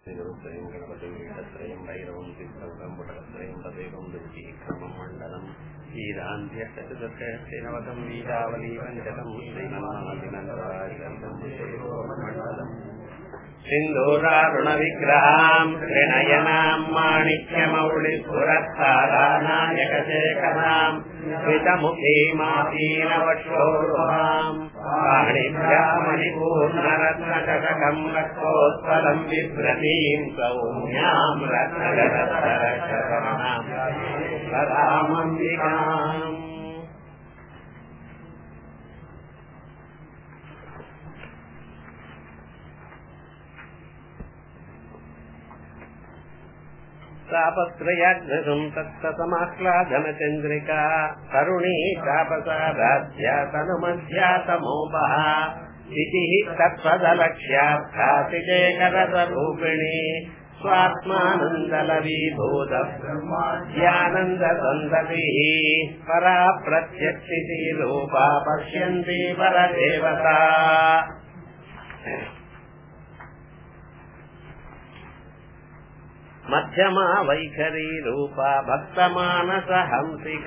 त्रयम् गणपतिम् भैरवम् सिद्धवकम् पुटत्रयम् तदेकम् दुर्गीक्रमम् मण्डलम् वीरान्त्यष्टचतुर्कश्रीनवकम् वीरावली पञ्चकम् श्रीमन्नादिनन्दराजम् सिन्धूरारुणविग्रहाम् त्रिनयनाम् माणिक्यमौलिपुरस्तारानायकशेखराम् स्मितमुखीमासीनवक्षोरुहाम् पाणिभ्यामणिपूर्णरत्नकटकम् रक्तोत्पलम् बिभ्रतीम् सौम्याम् रत्नगरतरशरणाम् सदामम्बिकाम् तापत्रयाग्रहम् तत्तसमाह्लादनचन्द्रिका तरुणी तापसाराध्या तनुमध्यातमोपः इतिः तत्त्वदलक्ष्यार्थातिजेकरसरूपिणी स्वात्मानन्दलवीभूत ब्रह्माद्यानन्दसन्ततिः परा प्रत्यक्षिति रूपा पश्यन्ति परदेवता మధ్యమా వైఖరీ రూప భక్తమానస హంసిక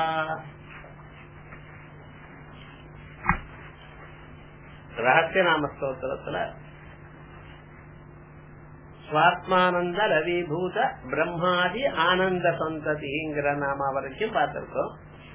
ரகசியநாம ஸ்தோத்திரத்துல சுவாத்மானந்த ரவிபூத பிரம்மாதி ஆனந்த சந்ததிங்கிற நாம வரைக்கும் பார்த்திருக்கோம்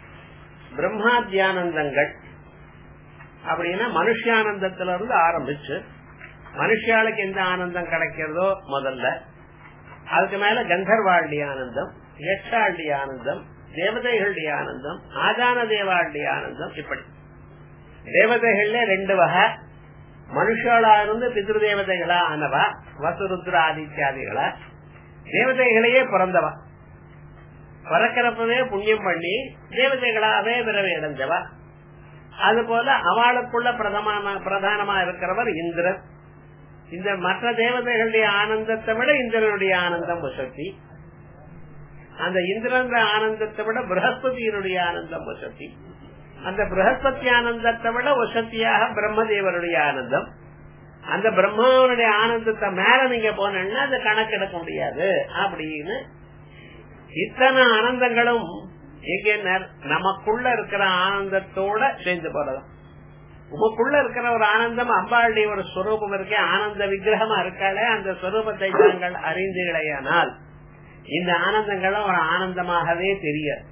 பிரம்மாத்தியானந்தங்கள் அப்படின்னா மனுஷியானந்தத்துல இருந்து ஆரம்பிச்சு மனுஷாளுக்கு எந்த ஆனந்தம் கிடைக்கிறதோ முதல்ல அதுக்கு மேல கந்தர்வாளுடைய ஆனந்தம் யக்ஷாளுடைய ஆனந்தம் தேவதைகளுடைய ஆனந்தம் ஆதான தேவாளுடைய ஆனந்தம் இப்படி தேவதைகள்ல ரெண்டு வகை மனுஷாளா இருந்து பித்ரு தேவதைகளா ஆனவா வசுருத்ர ஆதித்யாதிகளா தேவதைகளையே பிறந்தவா பிறக்கிறப்பவே புண்ணியம் பண்ணி தேவதைகளாவே பிறவை அடைஞ்சவா அது போல அவளுக்குள்ள பிரதமான பிரதானமா இருக்கிறவர் இந்திரன் இந்த மற்ற தேவதைகளுடைய ஆனந்தத்தை விட இந்திரனுடைய ஆனந்தம் வசதி அந்த இந்திரன் ஆனந்தத்தை விட பிரகஸ்பதியினுடைய ஆனந்தம் வசதி அந்த பிரகஸ்பதி ஆனந்தத்தை விட வசதியாக பிரம்மதேவருடைய ஆனந்தம் அந்த பிரம்மாவனுடைய ஆனந்தத்தை மேல நீங்க போனீங்கன்னா அது கணக்கெடுக்க முடியாது அப்படின்னு இத்தனை ஆனந்தங்களும் எங்க நமக்குள்ள இருக்கிற ஆனந்தத்தோட சேர்ந்து போறதும் உமக்குள்ள இருக்கிற ஒரு ஆனந்தம் அம்பாளுடைய ஒரு ஸ்வரூபம் இருக்கே ஆனந்த விக்கிரகமா இருக்காளே அந்த ஸ்வரூபத்தை தாங்கள் அறிந்தீர்களேயானால் இந்த ஆனந்தங்களும் ஒரு ஆனந்தமாகவே தெரியாது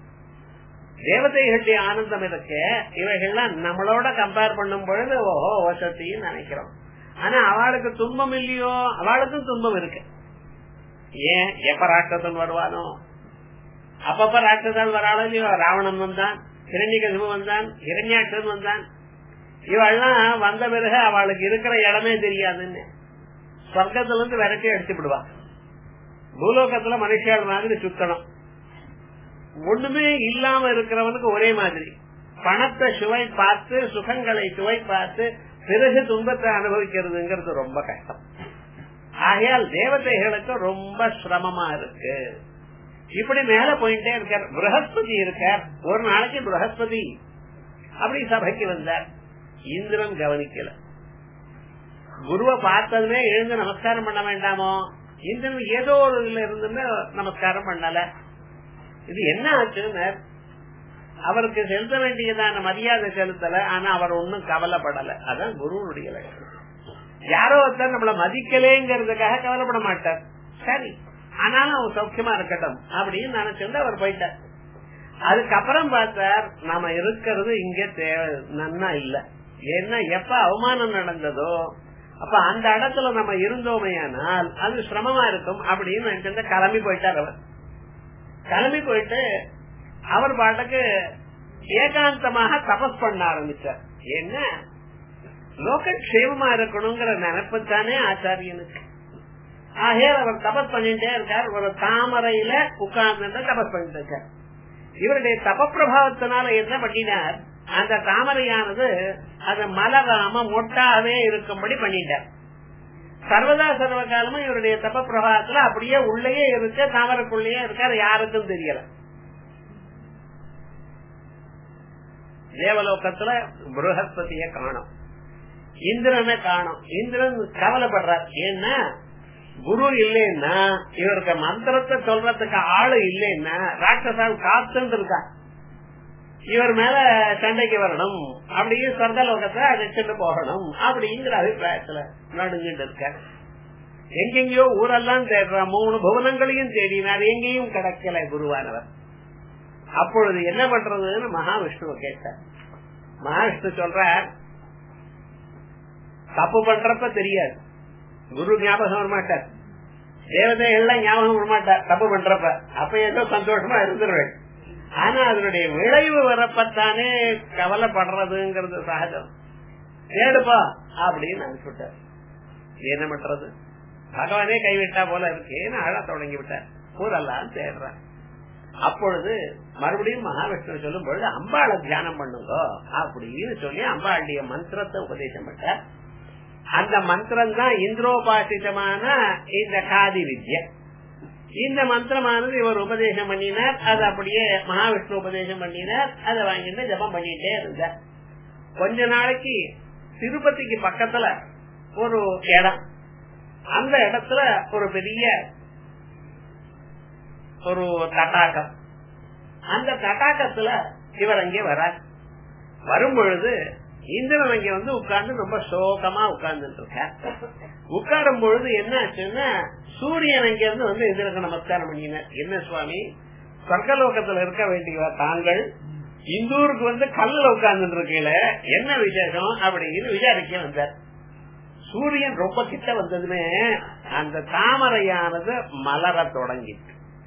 தேவதைகளுடைய ஆனந்தம் இருக்கு இவைகள்லாம் நம்மளோட கம்பேர் பண்ணும் பொழுது ஓஹோ வசத்தின்னு நினைக்கிறோம் ஆனா அவளுக்கு துன்பம் இல்லையோ அவளுக்கும் துன்பம் இருக்கு ஏன் எப்ப ராட்சசன் வருவானோ அப்பப்ப ராட்சசன் வராளோ இல்லையோ ராவணன் வந்தான் இரண்யகசிபு வந்தான் இரண்யாட்சன் வந்தான் இவெல்லாம் வந்த பிறகு அவளுக்கு இருக்கிற இடமே தெரியாதுன்னு சொர்க்கத்துல இருந்து விரட்டி அடிச்சு விடுவா பூலோகத்துல மனுஷியாள் மாதிரி சுத்தணும் ஒண்ணுமே இல்லாம இருக்கிறவனுக்கு ஒரே மாதிரி பணத்தை சுவை பார்த்து சுகங்களை சுவை பார்த்து பிறகு துன்பத்தை அனுபவிக்கிறதுங்கிறது ரொம்ப கஷ்டம் ஆகையால் தேவதைகளுக்கு ரொம்ப சிரமமா இருக்கு இப்படி மேல போயிட்டே இருக்கார் பிரகஸ்பதி இருக்கார் ஒரு நாளைக்கு பிரகஸ்பதி அப்படி சபைக்கு வந்தார் இந்திரன் கவனிக்கல குருவை பார்த்ததுமே எழுந்து நமஸ்காரம் பண்ண வேண்டாமோ இந்திரன் ஏதோ ஒரு இதுல இருந்து நமஸ்காரம் பண்ணல இது என்ன ஆச்சுன்னு அவருக்கு செலுத்த வேண்டியதான மரியாதை செலுத்தல ஆனா அவர் ஒன்னும் கவலைப்படல அதான் குருவனுடைய லட்சணம் யாரோ ஒருத்தர் நம்மள மதிக்கலேங்கிறதுக்காக கவலைப்பட மாட்டார் சரி ஆனாலும் அவர் சௌக்கியமா இருக்கட்டும் அப்படின்னு நினைச்சிருந்து அவர் போயிட்டார் அதுக்கப்புறம் பார்த்தார் நாம இருக்கிறது இங்க தேவை நன்னா இல்ல ஏன்னா எப்ப அவமானம் நடந்ததோ அப்ப அந்த இடத்துல நம்ம இருந்தோமையானால் அது சிரமமா இருக்கும் அப்படின்னு நினைச்சிருந்த கிளம்பி போயிட்டார் அவர் கிளம்பி போயிட்டு அவர் பாட்டுக்கு ஏகாந்தமாக தபஸ் பண்ண ஆரம்பிச்சார் என்ன லோகக்ஷேமமா இருக்கணுங்கிற நினைப்பு தானே ஆச்சாரியனுக்கு ஆகையால் அவர் தபஸ் பண்ணிட்டே இருக்கார் ஒரு தாமரையில உட்கார்ந்து தபஸ் பண்ணிட்டு இருக்கார் இவருடைய தப பிரபாவத்தினால என்ன பண்ணினார் அந்த தாமரையானது அது மலராம மொட்டாவே இருக்கும்படி பண்ணிட்டார் சர்வதா சர்வ காலமும் இவருடைய தப பிரபாவத்துல அப்படியே உள்ளேயே இருக்க தாமரைக்குள்ளேயே இருக்க அது யாருக்கும் தெரியல தேவலோகத்துல புருகஸ்பதிய காணும் இந்திரனை காணும் இந்திரன் கவலைப்படுறார் ஏன்னா குரு இல்லைன்னா இவருக்கு மந்திரத்தை சொல்றதுக்கு ஆளு இல்லைன்னா ராட்சசால் காத்துன்னு இருக்கா இவர் மேல சண்டைக்கு வரணும் அப்படியே சொர்க்கலோகத்தை அழைச்சிட்டு போகணும் அப்படிங்கிற அபிப்பிராயத்துல நடுங்கிட்டு இருக்க எங்கெங்கயோ ஊரெல்லாம் தேடுற மூணு புவனங்களையும் தேடினார் எங்கேயும் கிடைக்கல குருவானவர் அப்பொழுது என்ன பண்றதுன்னு மகாவிஷ்ணுவை கேட்டார் மகாவிஷ்ணு சொல்ற தப்பு பண்றப்ப தெரியாது குரு ஞாபகம் வரமாட்டார் தேவதைகள்லாம் ஞாபகம் வரமாட்டார் தப்பு பண்றப்ப அப்ப ஏதோ சந்தோஷமா இருந்துருவேன் ஆனா அதனுடைய விளைவு வரப்பத்தானே கவலைப்படுறதுங்கிறது சகஜம் தேடுப்பா அப்படின்னு அனுப்பிவிட்டார் என்ன பண்றது பகவானே கைவிட்டா போல இருக்கேன்னு அழ தொடங்கி விட்டார் ஊரெல்லாம் தேடுறான் அப்பொழுது மறுபடியும் மகாவிஷ்ணு சொல்லும் பொழுது அம்பாளை தியானம் பண்ணுங்க அப்படின்னு சொல்லி அம்பாளுடைய மந்திரத்தை உபதேசம் பண்ணார் அந்த மந்திரம் தான் இந்திரோபாசிதமான இந்த காதி வித்யா இந்த மந்திரமானது இவர் உபதேசம் பண்ணினார் அது அப்படியே மகாவிஷ்ணு உபதேசம் பண்ணினார் அதை வாங்கிட்டு ஜபம் பண்ணிட்டே இருந்தார் கொஞ்ச நாளைக்கு திருப்பதிக்கு பக்கத்துல ஒரு இடம் அந்த இடத்துல ஒரு பெரிய ஒரு தட்டாக்கம் அந்த தட்டாக்கத்துல இவர் அங்கே வர வரும் பொழுது இந்திரன் அங்க வந்து உட்கார்ந்து ரொம்ப சோகமா உட்கார்ந்துட்டு இருக்க உட்காரும் பொழுது என்ன ஆச்சுன்னா சூரியன் அங்க இருந்து வந்து இந்திரனுக்கு நமஸ்காரம் பண்ணினார் என்ன சுவாமி சொர்க்கலோகத்துல இருக்க வேண்டிய தாங்கள் இந்தூருக்கு வந்து கல்லுல உட்கார்ந்து இருக்கீங்கள என்ன விசேஷம் அப்படின்னு விசாரிக்க வந்தார் சூரியன் ரொம்ப கிட்ட வந்ததுமே அந்த தாமரையானது மலர தொடங்கிட்டு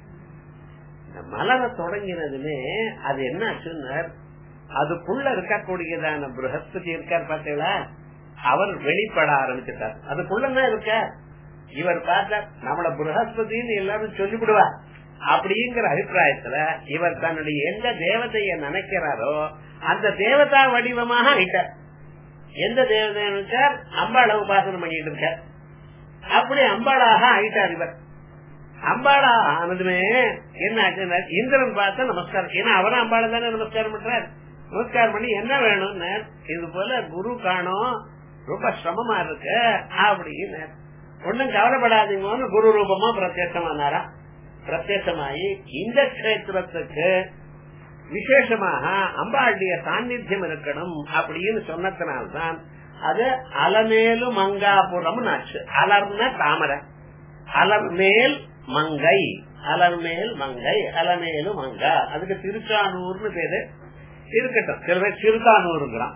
மலர தொடங்கினதுமே அது என்ன ஆச்சுன்னா அதுக்குள்ள இருக்கக்கூடியதான பிரகஸ்பதி இருக்கார் பார்த்தீங்களா அவர் வெளிப்பட ஆரம்பிச்சிட்டார் அதுக்குள்ளதான் இருக்க இவர் பார்த்தா நம்மள பிரகஸ்பதினு எல்லாரும் சொல்லிவிடுவார் அப்படிங்கிற அபிப்பிராயத்துல இவர் தன்னுடைய எந்த தேவதைய நினைக்கிறாரோ அந்த தேவதா வடிவமாக ஆயிட்டார் எந்த தேவதை நினைச்சார் அம்பாளை உபாசனம் பண்ணிட்டு இருக்கார் அப்படி அம்பாளாக ஆயிட்டார் இவர் அம்பாளா ஆனதுமே என்ன ஆச்சுன்னா இந்திரன் பார்த்து நமஸ்காரம் ஏன்னா அவரும் அம்பாளை தானே நமஸ்காரம் பண்றார் நமஸ்காரம் பண்ணி என்ன வேணும்னு இது போல குரு காணும் ரொம்ப சிரமமா இருக்கு அப்படின்னு ஒன்னும் கவலைப்படாதீங்கன்னு குரு ரூபமா பிரத்யட்சமானாரா பிரத்யட்சமாயி இந்த கஷேத்திரத்துக்கு விசேஷமாக அம்பாளுடைய சாநித்தியம் இருக்கணும் அப்படின்னு சொன்னதுனால்தான் அது அலமேலு மங்காபுரம் ஆச்சு அலர்ன தாமரை அலர்மேல் மங்கை அலர்மேல் மங்கை அலமேலு மங்கா அதுக்கு திருச்சானூர்னு பேரு இருக்கட்டும் சில பேர் சிறுதானூருங்கிறான்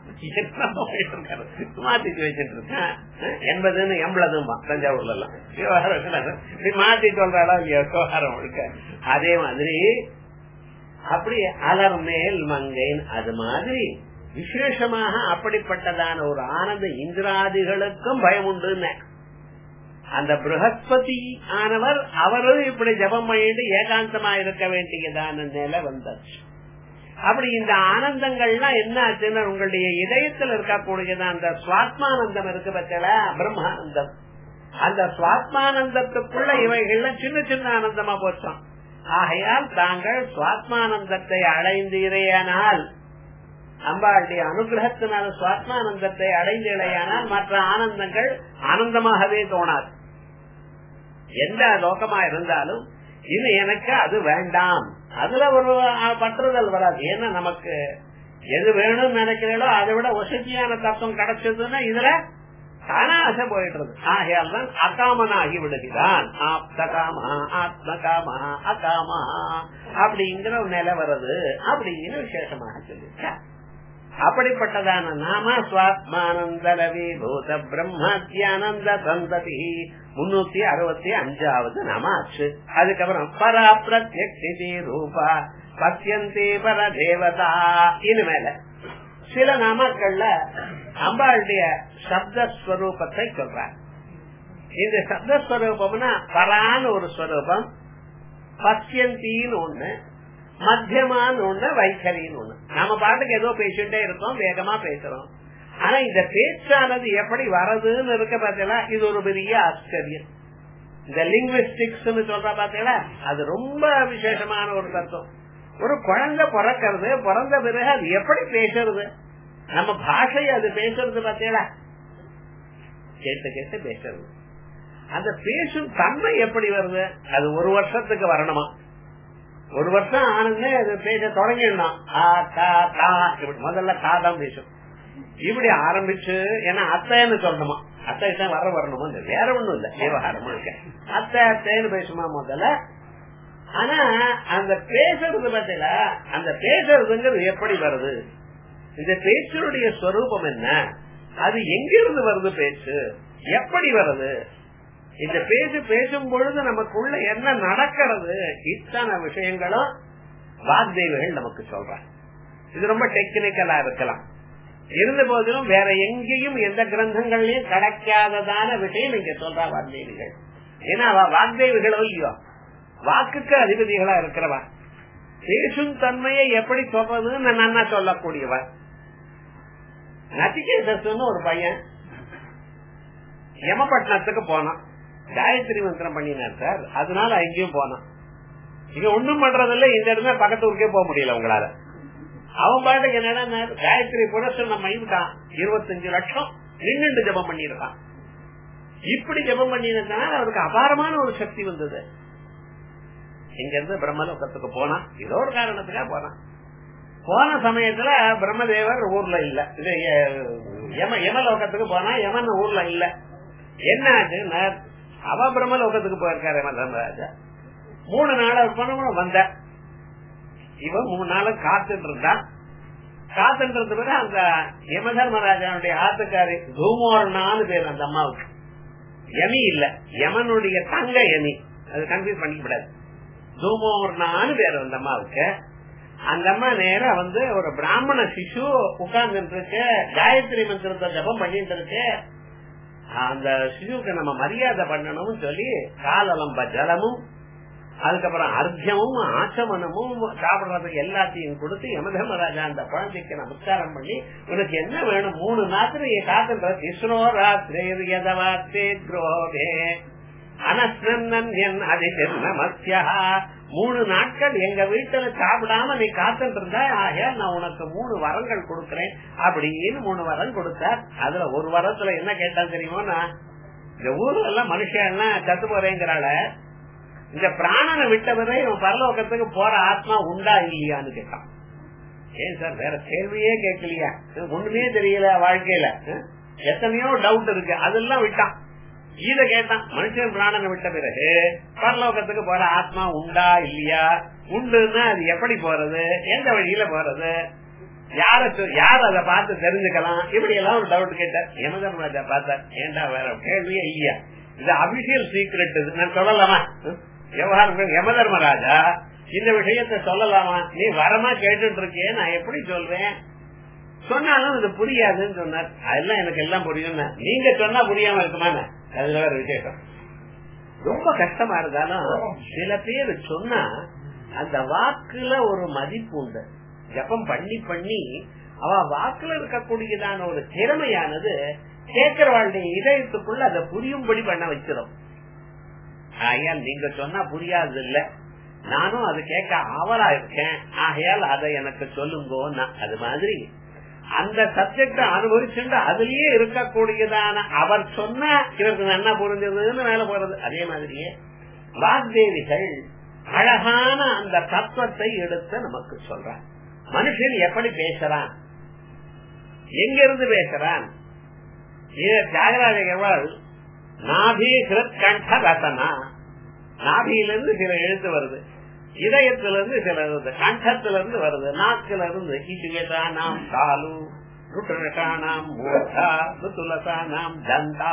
மாத்திட்டு வச்சிட்டு இருக்கேன் எண்பதுன்னு எண்பதுமா தஞ்சாவூர்ல எல்லாம் விவகாரம் மாத்தி சொல்றாளா இல்லையா விவகாரம் முழுக்க அதே மாதிரி அப்படி அலர் மேல் மங்கைன் அது மாதிரி விசேஷமாக அப்படிப்பட்டதான ஒரு ஆனந்த இந்திராதிகளுக்கும் பயம் உண்டு அந்த பிரகஸ்பதி ஆனவர் அவரும் இப்படி ஜபம் பண்ணிட்டு ஏகாந்தமா இருக்க வேண்டியதான நிலை வந்தாச்சு அப்படி இந்த ஆனந்தங்கள்லாம் என்ன ஆச்சுன்னா உங்களுடைய இதயத்தில் இருக்கக்கூடியது அந்த சுவாத்மானந்தம் இருக்கு பச்சல பிரம்மானந்தம் அந்த சுவாத்மானந்தத்துக்குள்ள இவைகள்லாம் சின்ன சின்ன ஆனந்தமா போச்சோம் ஆகையால் தாங்கள் சுவாத்மானந்தத்தை அடைந்தீரையானால் அம்பாளுடைய அனுகிரகத்தினால சுவாத்மானந்தத்தை அடைந்தீரையானால் மற்ற ஆனந்தங்கள் ஆனந்தமாகவே தோணாது எந்த லோகமா இருந்தாலும் இது எனக்கு அது வேண்டாம் அதுல ஒரு பற்றுதல் வராது ஏன்னா நமக்கு எது வேணும்னு நினைக்கிறீங்களோ அதை விட வசதியான தத்துவம் கிடைச்சதுன்னா இதுல தானா ஆசை போயிடுறது ஆகையால் தான் அகாமனாகி விடுகிறான் ஆப்தகாமா ஆத்மகாமா அகாமா அப்படிங்கிற ஒரு நிலை வருது அப்படிங்கிற விசேஷமாக சொல்லியிருக்க அப்படிப்பட்டதான நாம சுவாத்மானந்தலவி பூத பிரம்மாத்தியானந்த சந்ததி முன்னூத்தி அறுபத்தி அஞ்சாவது நாம ஆச்சு அதுக்கப்புறம் பரா பிரத்யக்ஷி ரூபா பத்தியந்தே பர தேவதா இனிமேல சில நாமக்கள்ல அம்பாளுடைய சப்தஸ்வரூபத்தை சொல்றாங்க இந்த சப்தஸ்வரூபம்னா பரான்னு ஒரு ஸ்வரூபம் பத்தியந்தின்னு ஒண்ணு மத்தியமான்னு ஒண்ணு வைகரின்னு ஒண்ணு நாம பாட்டுக்கு ஏதோ பேசிட்டே இருக்கோம் வேகமா பேசுறோம் ஆனா இந்த பேச்சானது எப்படி வரதுன்னு இருக்க பாத்தீங்களா இது ஒரு பெரிய ஆச்சரியம் இந்த லிங்குவிஸ்டிக்ஸ் சொல்ற பாத்தீங்களா அது ரொம்ப விசேஷமான ஒரு தத்துவம் ஒரு குழந்தை பிறக்கிறது பிறந்த பிறகு அது எப்படி பேசுறது நம்ம பாஷை அது பேசுறது பாத்தீங்களா கேட்டு கேட்டு பேசுறது அந்த பேசும் தன்மை எப்படி வருது அது ஒரு வருஷத்துக்கு வரணுமா ஒரு வருஷம் ஆனந்தே அது பேச தொடங்கிடணும் ஆ, தா, தா, இப்படி முதல்ல தா தான் பேசும் இப்படி ஆரம்பிச்சு ஏன்னா அத்தைன்னு சொல்லணுமா அத்தை தான் வர வரணுமா இந்த வேற ஒண்ணும் இல்ல விவகாரம் முழுக்க அத்தை அத்தைன்னு பேசுமா முதல்ல ஆனா அந்த பேசுறது பத்தில அந்த பேசுறதுங்கிறது எப்படி வருது இந்த பேச்சினுடைய ஸ்வரூபம் என்ன அது எங்கிருந்து வருது பேச்சு எப்படி வருது இந்த பேச்சு பேசும் பொழுது நமக்குள்ள என்ன நடக்கிறது இத்தனை விஷயங்களும் வாக்தேவிகள் நமக்கு சொல்றாங்க இது ரொம்ப டெக்னிக்கலா இருக்கலாம் இருந்த போதிலும் வேற எங்கேயும் எந்த கிரந்தங்கள்லயும் கிடைக்காததான விஷயம் இங்க சொல்றா வாக்தேவிகள் ஏன்னா அவ வாக்தேவிகளோ இல்லையோ வாக்குக்கு அதிபதிகளா இருக்கிறவா பேசும் தன்மையை எப்படி சொல்றதுன்னு நன்னா சொல்லக்கூடியவா நச்சிகேதஸ்னு ஒரு பையன் யமபட்டினத்துக்கு போனான் காயத்ரி மந்திரம் பண்ணினார் சார் அதனால அங்கேயும் போனான் இங்க ஒண்ணும் பண்றதில்ல இந்த இடத்துல பக்கத்து ஊருக்கே போக முடியல உங்களால அவன் பாட்டுக்கு என்னடா காயத்ரி புரட்சன் நம்ம இருக்கான் இருபத்தஞ்சு லட்சம் நின்று ஜபம் பண்ணிருக்கான் இப்படி ஜபம் பண்ணினதுனால அவருக்கு அபாரமான ஒரு சக்தி வந்தது இங்க இருந்து பிரம்மலோகத்துக்கு போனான் ஏதோ ஒரு காரணத்துக்காக போனான் போன சமயத்துல பிரம்மதேவர் ஊர்ல இல்ல இது யம யமலோகத்துக்கு போனா யமன் ஊர்ல இல்ல என்ன ஆச்சுன்னா அவ பிரம்மலோகத்துக்கு போயிருக்காரு யம தர்மராஜா மூணு நாள் போன வந்த இவன் மூணு நாள் காத்துட்டு இருந்தான் காத்துட்டு பிறகு அந்த யம தர்மராஜாவுடைய ஆத்துக்காரி தூமோர்னான்னு பேர் அந்த அம்மாவுக்கு யமி இல்ல யமனுடைய தங்க யமி அது கன்ஃபியூஸ் பண்ணிக்கப்படாது தூமோர்னான்னு பேர் அந்த அம்மாவுக்கு அந்த அம்மா நேரா வந்து ஒரு பிராமண சிசு உட்கார்ந்துட்டு இருக்கு காயத்ரி மந்திரத்தை ஜபம் பண்ணிட்டு இருக்கு அந்த சிசுக்கு நம்ம மரியாதை பண்ணணும்னு சொல்லி காலலம்ப ஜலமும் அதுக்கப்புறம் அர்த்தமும் ஆச்சமனமும் சாப்பிடுறதுக்கு எல்லாத்தையும் கொடுத்து யமதர்மராஜா அந்த குழந்தைக்கு நமஸ்காரம் பண்ணி உனக்கு என்ன வேணும் மூணு நாத்திரி காத்துன்ற திஸ்ரோ ராத்திரே யதவாத்தே குரோதே அனஸ்னன் என் அதிர்நமஸ்யா மூணு நாட்கள் எங்க வீட்டுல சாப்பிடாம நீ காத்துட்டு இருந்தா ஆகையா நான் உனக்கு மூணு வரங்கள் கொடுக்கறேன் அப்படின்னு மூணு வரம் கொடுத்தார் அதுல ஒரு வரத்துல என்ன கேட்டா தெரியுமோனா இந்த ஊர்ல எல்லாம் மனுஷன் எல்லாம் கத்து போறேங்கிறால இந்த பிராணனை விட்டவரை இவன் பரலோகத்துக்கு போற ஆத்மா உண்டா இல்லையான்னு கேட்டான் ஏன் சார் வேற கேள்வியே கேட்கலையா ஒண்ணுமே தெரியல வாழ்க்கையில எத்தனையோ டவுட் இருக்கு அதெல்லாம் விட்டான் இத கேட்டான் மனுஷன் பிராணனை விட்ட பிறகு பரலோகத்துக்கு போற ஆத்மா உண்டா இல்லையா உண்டுன்னா அது எப்படி போறது எந்த வழியில போறது யார யார் அதை பார்த்து தெரிஞ்சுக்கலாம் இப்படி எல்லாம் ஒரு டவுட் கேட்டார் யமதர்மராஜா பார்த்தார் ஏண்டா வேற கேள்வியே இல்லையா இது அபிஷியல் சீக்ரெட் இது நான் சொல்லலாமா விவகாரம் யமதர்மராஜா இந்த விஷயத்த சொல்லலாமா நீ வரமா கேட்டுட்டு இருக்கியே நான் எப்படி சொல்வேன் சொன்னாலும் இது புரியாதுன்னு சொன்னார் அதெல்லாம் எனக்கு எல்லாம் புரியும் நீங்க சொன்னா புரியாம இருக்குமா அதுல வேற விசேஷம் ரொம்ப கஷ்டமா இருந்தாலும் சில பேர் சொன்னா அந்த வாக்குல ஒரு மதிப்பு உண்டு ஜபம் பண்ணி பண்ணி அவ வாக்குல இருக்கக்கூடியதான ஒரு திறமையானது கேட்கிறவாளுடைய இதயத்துக்குள்ள அதை புரியும்படி பண்ண வச்சிடும் ஆகையால் நீங்க சொன்னா புரியாது இல்ல நானும் அது கேட்க ஆவலா இருக்கேன் ஆகையால் அதை எனக்கு சொல்லுங்க அது மாதிரி அந்த சப்ஜெக்ட அனுபவிச்சுட்டு அதுலயே இருக்கக்கூடியதான அவர் சொன்ன இவருக்கு நல்லா புரிஞ்சதுன்னு மேல போறது அதே மாதிரியே வாக்தேவிகள் அழகான அந்த தத்துவத்தை எடுத்து நமக்கு சொல்றான் மனுஷன் எப்படி பேசுறான் எங்க இருந்து பேசுறான் தியாகராஜகவாள் நாபி கண்ட ரசனா நாபியிலிருந்து சில எழுத்து வருது இதயத்திலிருந்து சில வருது கண்டத்திலிருந்து வருது நாக்கில இருந்து இச்சுகேதா நாம் காலு ருட்ரகானாம் மூர்த்தா ருத்துலசானாம் தந்தா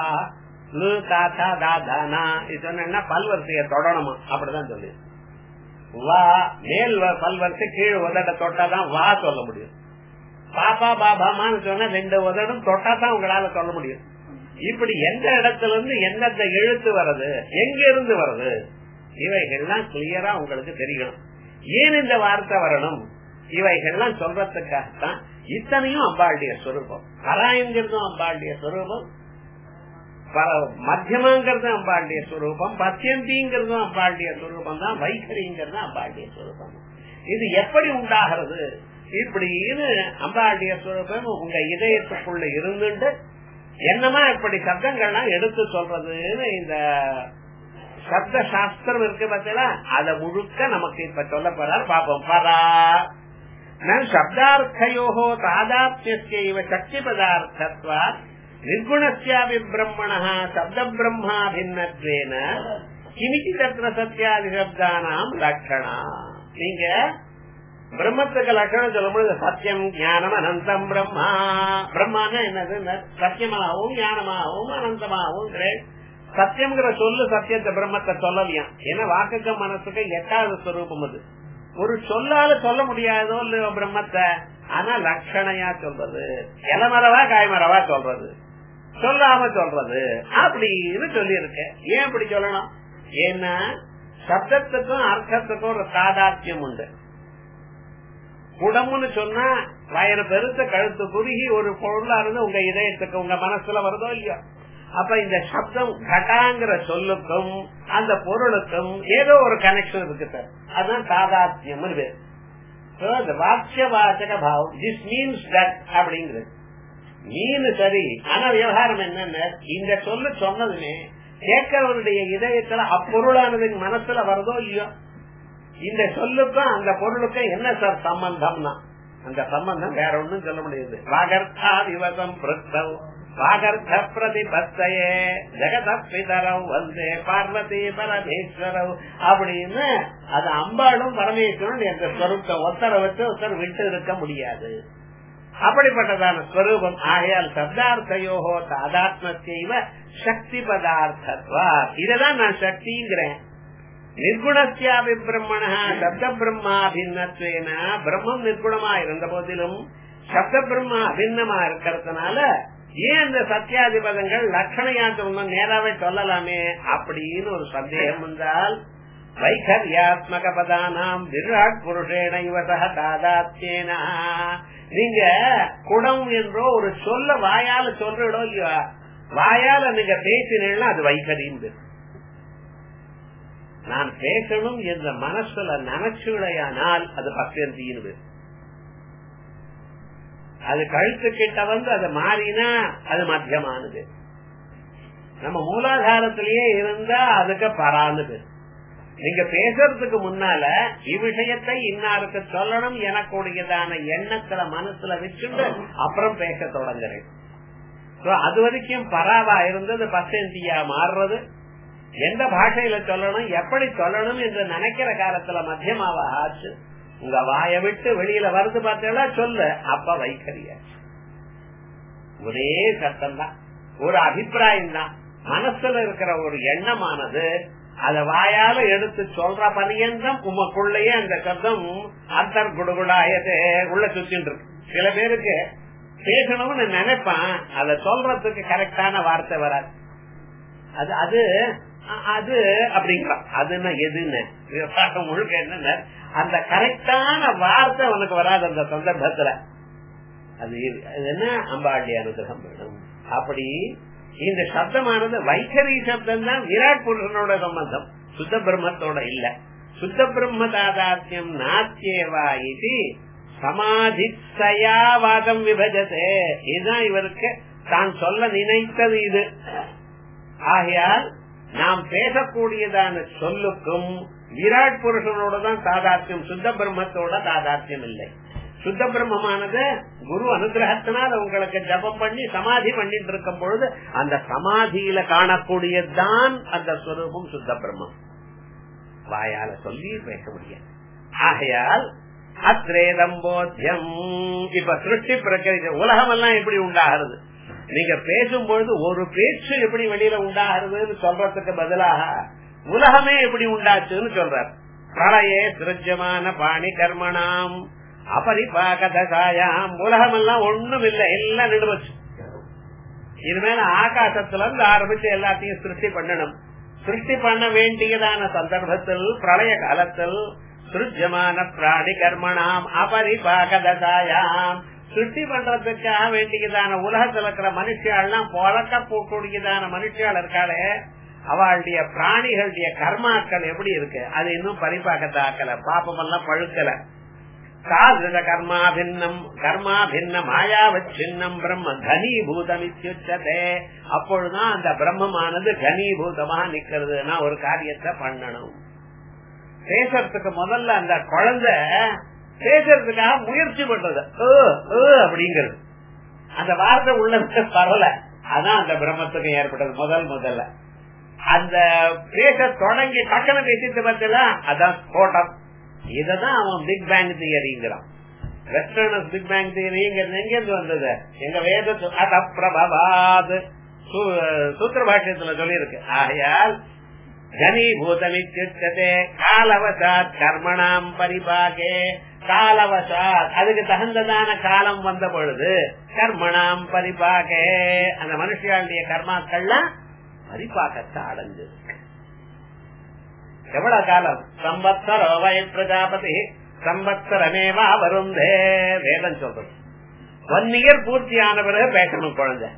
சொன்னா பல்வரிசைய தொடணுமா அப்படிதான் சொல்லு வா மேல் பல்வரிசை கீழ் உதட தொட்டாதான் வா சொல்ல முடியும் பாப்பா பாபாமான்னு சொன்னா ரெண்டு உதடும் தொட்டா தான் உங்களால சொல்ல முடியும் இப்படி எந்த இடத்துல இருந்து எந்தெந்த எழுத்து வருது எங்க இருந்து வருது இவைகள்லாம் கிளியரா உங்களுக்கு தெரியணும் ஏன் இந்த வார்த்தை வரணும் இவைகள்லாம் சொல்றதுக்காகத்தான் இத்தனையும் அம்பாளுடைய சொரூபம் பராயங்கிறதும் அம்பாளுடைய சொரூபம் மத்தியமாங்கிறதும் அம்பாளுடைய சொரூபம் பத்தியந்திங்கிறதும் அம்பாளுடைய சொரூபம் தான் வைகரிங்கிறதும் அம்பாளுடைய சொரூபம் இது எப்படி உண்டாகிறது இப்படின்னு அம்பாளுடைய சொரூபம் உங்க இதயத்துக்குள்ள இருந்துட்டு என்னமா இப்படி சப்தங்கள்லாம் எடுத்து சொல்றதுன்னு இந்த சப்த சாஸ்திரம் இருக்கு பார்த்தீங்களா அத முழுக்க நமக்கு இப்ப சொல்ல போறார் பாப்போம் பரா சப்தார்த்தயோ தாதாத்மிய சக்தி பதார்த்தத்வா நிர்குணஸ்யாபி பிரம்மண சப்த பிரம்மா பின்னத்வேன கிமிதி தத்திர சத்தியாதி சப்தானாம் லட்சணா நீங்க பிரம்மத்துக்கு லட்சணம் சொல்லும்போது சத்தியம் ஞானம் அனந்தம் பிரம்மா பிரம்மான என்னது சத்தியமாகவும் ஞானமாகவும் அனந்தமாகவும் சத்தியம்ங்கிற சொல்லு சத்தியத்தை பிரம்மத்தை சொல்லலையாம் ஏன்னா வாக்குக்கு மனசுக்கு எட்டாவது ஸ்வரூபம் அது ஒரு சொல்லால சொல்ல முடியாதோ இல்லையோ பிரம்மத்தை ஆனா லட்சணையா சொல்றது இளமரவா காய்மரவா சொல்றது சொல்லாம சொல்றது அப்படின்னு சொல்லி இருக்க ஏன் இப்படி சொல்லணும் ஏன்னா சப்தத்துக்கும் அர்த்தத்துக்கும் ஒரு சாதாத்தியம் உண்டு குடம்னு சொன்னா வயறு பெருத்த கழுத்து குறுகி ஒரு பொருளா இருந்து உங்க இதயத்துக்கு உங்க மனசுல வருதோ இல்லையோ அப்ப இந்த சப்தம் கட்டாங்கிற சொல்லுக்கும் அந்த பொருளுக்கும் ஏதோ ஒரு கனெக்ஷன் இருக்கு சார் அதுதான் சாதாத்தியம் வாக்கிய வாச்சக பாவம் திஸ் மீன்ஸ் தட் அப்படிங்கிறது மீன் சரி ஆனா விவகாரம் என்னன்னு இந்த சொல்லு சொன்னதுமே கேட்கிறவருடைய இதயத்துல அப்பொருளானது மனசுல வருதோ இல்லையோ இந்த சொல்லுக்கும் அந்த பொருளுக்கும் என்ன சார் சம்பந்தம்னா அந்த சம்பந்தம் வேற ஒண்ணும் சொல்ல முடியாது வாகர்த்தா திவசம் பிரத்தவ் வாகர்த்த பிரதிபத்தையே ஜெகத பிதரவ் வந்தே பார்வதி பரமேஸ்வரவ் அப்படின்னு அது அம்பாளும் பரமேஸ்வரன் என்ற ஸ்வரூப்பம் ஒத்தரை வச்சு ஒருத்தர் விட்டு இருக்க முடியாது அப்படிப்பட்டதான ஸ்வரூபம் ஆகையால் சப்தார்த்தையோகோ தாதாத்மத்தைவ சக்தி பதார்த்தத்வா இததான் நான் சக்திங்கிறேன் நிர்குணத்தியாபி பிரம்மண சப்த பிரம்மா பின்னத்வேன பிரம்மம் நிர்குணமா இருந்த போதிலும் சப்த பிரம்மா அபின்னமா இருக்கிறதுனால ஏன் இந்த சத்தியாதிபதங்கள் லட்சணையாட்டு ஒன்னும் நேராவே சொல்லலாமே அப்படின்னு ஒரு சந்தேகம் வந்தால் வைகர்யாத்மக பதானாம் விராட் புருஷேன இவசக தாதாத்தியனா நீங்க குடம் என்றோ ஒரு சொல்ல வாயால சொல்றடோ இல்லையா வாயால நீங்க பேசினீங்கன்னா அது வைகரிந்து நான் பேசணும் என்ற மனசுல நினைச்சுடையானால் அது பக்தியந்தின்னு அது கழுத்து கிட்ட வந்து அது மாறினா அது மத்தியமானது நம்ம மூலாதாரத்திலேயே இருந்தா அதுக்கு பரானுது நீங்க பேசுறதுக்கு முன்னால இவ்விஷயத்தை இன்னாருக்கு சொல்லணும் எனக்குடையதான எண்ணத்துல மனசுல வச்சுட்டு அப்புறம் பேச தொடங்குறேன் அது வரைக்கும் பராவா இருந்தது பசந்தியா மாறுறது எந்த பாஷையில சொல்லணும் எப்படி சொல்லணும் என்று நினைக்கிற காலத்துல மத்தியமாவா ஆச்சு உங்க வாய விட்டு வெளியில வருது பார்த்தா சொல்லு அப்ப வைக்கறிய ஒரே சத்தம் தான் ஒரு அபிப்பிராயம் தான் மனசுல இருக்கிற ஒரு எண்ணமானது அத வாயால எடுத்து சொல்ற பரியந்தம் உமக்குள்ளேயே அந்த சத்தம் அந்தர் குடுகுடாயதே உள்ள சுத்தின்னு இருக்கு சில பேருக்கு பேசணும்னு நினைப்பான் அத சொல்றதுக்கு கரெக்டான வார்த்தை வராது அது அது அது அப்படிங்கிறான் அதுன்னா எதுன்னு விவசாயம் முழுக்க என்னன்னு அந்த கரெக்டான வார்த்தை உனக்கு வராது அந்த சந்தர்ப்பத்துல அது என்ன அம்பாண்டி அனுகிரகம் வேணும் அப்படி இந்த சப்தமானது வைகரி சப்தம் தான் விராட் புருஷனோட சம்பந்தம் சுத்த பிரம்மத்தோட இல்ல சுத்த பிரம்ம தாதாத்யம் நாத்தியவா இது சமாதிசயாவாதம் விபஜதே இதுதான் இவருக்கு தான் சொல்ல நினைத்தது இது ஆகையால் நாம் பேசக்கூடியதான சொல்லுக்கும் விராட் புருஷனோட தான் தாதாத்தியம் சுத்த பிரம்மத்தோட தாதாத்தியம் இல்லை சுத்த பிரம்மமானது குரு அனுகிரகத்தினால் உங்களுக்கு ஜபம் பண்ணி சமாதி பண்ணிட்டு இருக்கும் பொழுது அந்த சமாதியில காணக்கூடியதுதான் அந்த ஸ்வரூபம் சுத்த பிரம்மம் வாயால சொல்லி பேச முடியாது ஆகையால் அத்ரேதம்போத்தியம் இப்ப சிருஷ்டி பிரக்கிரிக்க உலகம் எல்லாம் எப்படி உண்டாகிறது நீங்க பேசும்பொழுது ஒரு பேச்சு எப்படி வெளியில உண்டாகிறதுன்னு சொல்றதுக்கு பதிலாக உலகமே எப்படி உண்டாச்சுன்னு சொல்றார் பிரளயே சிருஜமான பாணி கர்மணாம் அபரிபாக தசாயாம் உலகம் எல்லாம் ஒண்ணும் இல்லை எல்லாம் நிடுவச்சு இனிமேல ஆகாசத்துல இருந்து ஆரம்பிச்சு எல்லாத்தையும் சிருஷ்டி பண்ணணும் சிருஷ்டி பண்ண வேண்டியதான சந்தர்ப்பத்தில் பிரளய காலத்தில் சிருஜமான பிராணி கர்மணாம் அபரிபாக தசாயாம் சிருஷ்டி பண்றதுக்காக வேண்டியதான உலகத்துல இருக்கிற மனுஷியாள்லாம் பொழக்க போக்கூடியதான மனுஷியாள் இருக்காளே அவளுடைய பிராணிகளுடைய கர்மாக்கள் எப்படி இருக்கு அது இன்னும் பரிபாக்கத்தை ஆக்கல பாப்பம் எல்லாம் பழுக்கல தாதிருத கர்மாபின்னம் கர்மாபின்ன மாயாவச்சின்னம் பிரம்ம கனீபூதமித்யுச்சதே அப்பொழுதுதான் அந்த பிரம்மமானது கனீபூதமா நிக்கிறதுனா ஒரு காரியத்தை பண்ணணும் பேசுறதுக்கு முதல்ல அந்த குழந்தை பேசுறதுக்காக முயற்சி பண்றது அப்படிங்கிறது அந்த வார்த்தை உள்ளது பரவல அதான் அந்த பிரம்மத்துக்கு ஏற்பட்டது முதல் முதல்ல அந்த பேச தொடங்கி டக்குனு பேசிட்டு பார்த்தல அதான் ஸ்போட்டம் இததான் அவன் பிக் பேங் தியரிங்கிறான் வெஸ்டர்னஸ் பிக் பேங் தியரிங்கிறது எங்கிருந்து வந்தது எங்க வேத அதப்பிரபாத் சூத்திர பாஷ்யத்துல சொல்லியிருக்கு ஆகையால் கனீபூதமித்யுச்சதே காலவசாத் கர்மணாம் பரிபாகே காலவசாத் அதுக்கு தகுந்ததான காலம் வந்த பொழுது கர்மணாம் பரிபாகே அந்த மனுஷியாளுடைய கர்மாக்கள்லாம் பரிபாக்கத்தை அடைஞ்சு எவ்வளவு காலம் சம்பத்சரோ வய பிரஜாபதி சம்பத்சரமேவா வருந்தே வேதம் சொல்றது ஒன் இயர் பூர்த்தி ஆன பிறகு பேசணும் குழந்தை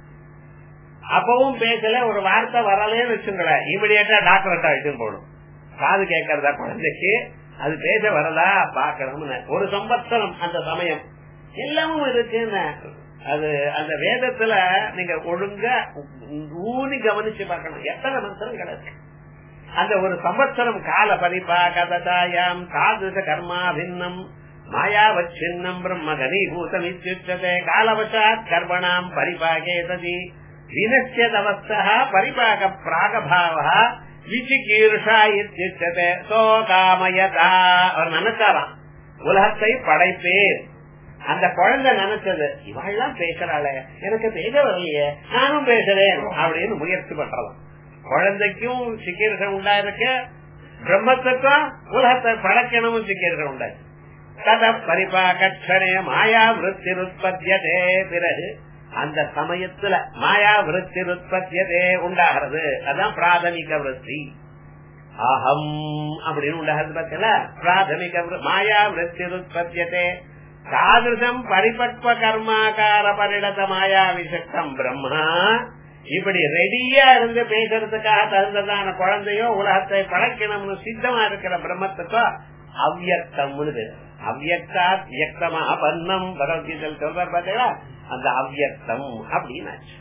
அப்பவும் பேசல ஒரு வார்த்தை வரலன்னு வச்சுங்களேன் இமிடியேட்டா டாக்டர்கிட்ட அழைச்சும் போகணும் காது கேட்கறதா குழந்தைக்கு அது பேச வரதா பாக்கணும்னு ஒரு சம்பத்சரம் அந்த சமயம் எல்லாமும் இருக்குன்னு அது அந்த வேதத்துல நீங்க ஒழுங்கா ஊனி கவனிச்சு பார்க்கணும் எத்தனை மந்திரம் கிடக்கு அந்த ஒரு சம்பத்சரம் கால பரிபா கததாயாம் சாதுத கர்மா பின்னம் மாயாவச்சின்னம் பிரம்ம கனீபூதம் இத்தியுச்சதே காலவசாத் கர்மணாம் பரிபாகே ததி வினசியதவஸ்தா பரிபாக பிராகபாவ விசிகீர்ஷா இத்தியுச்சதே சோகாமயதா அவர் நினைச்சாராம் உலகத்தை படைப்பேன் அந்த குழந்தை நினைச்சது இவெல்லாம் பேசுறாளே எனக்கு பேச வரலையே நானும் பேசுறேன் அப்படின்னு முயற்சி பண்றலாம் குழந்தைக்கும் சிக்கீர்கள் உண்டாயிருக்கு பிரம்மத்துக்கும் உலகத்தை படைக்கணும் சிக்கீர்கள் உண்டாயிருக்கு தத பரிபாகட்சணே மாயா விருத்திருத்பத்தியதே பிறகு அந்த சமயத்துல மாயா விருத்திருத்பத்தியதே உண்டாகிறது அதான் பிராதமிக விருத்தி அகம் அப்படின்னு உண்டாகிறது பார்த்தல பிராதமிக மாயா விருத்திருத்பத்தியதே தாதிருஷம் பரிபக்வ கர்மாகார பரிணத மாயா விசக்தம் பிரம்மா இப்படி ரெடியா இருந்து பேசுறதுக்காக தகுந்ததான குழந்தையோ உலகத்தை படைக்கணும்னு சித்தமா இருக்கிற பிரம்மத்துக்கோ அவ்வியக்தம்னு பேரு அவ்வியக்தா வியக்தமாக பன்னம் பகவத்கீதல் சொல்றார் பார்த்தீங்களா அந்த அவ்வியக்தம் அப்படின்னாச்சு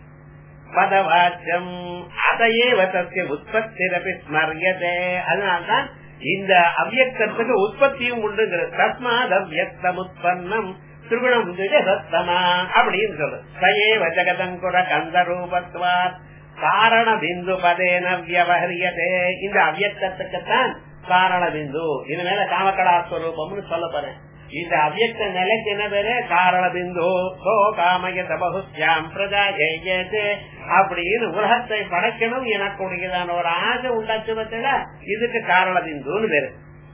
பதவாச்சம் அதையே வசத்திய உற்பத்திரப்பி ஸ்மரியதே அதனால்தான் இந்த அவ்வியக்தத்துக்கு உற்பத்தியும் உண்டுங்கிறது தஸ்மாத் அவ்வியக்தம் உற்பன்னம் திருகுணம் சத்தமா அப்படின்னு சொல்லு சயேவ ஜெகதங்குர கந்த ரூபத்வா காரண பிந்து பதேன வியவஹரியதே இந்த அவ்வியக்தத்துக்குத்தான் காரண பிந்து இது மேல காமகடாஸ்வரூபம்னு சொல்ல போறேன் இந்த அவ்வியக்த நிலைக்கு என்ன பேரு காரண பிந்து சோ காமயத பகுஸ்யாம் பிரஜா ஜெயஜே அப்படின்னு உலகத்தை படைக்கணும் எனக்குடையதான ஒரு ஆசை உண்டாச்சு பார்த்தா இதுக்கு காரண பிந்துன்னு பேரு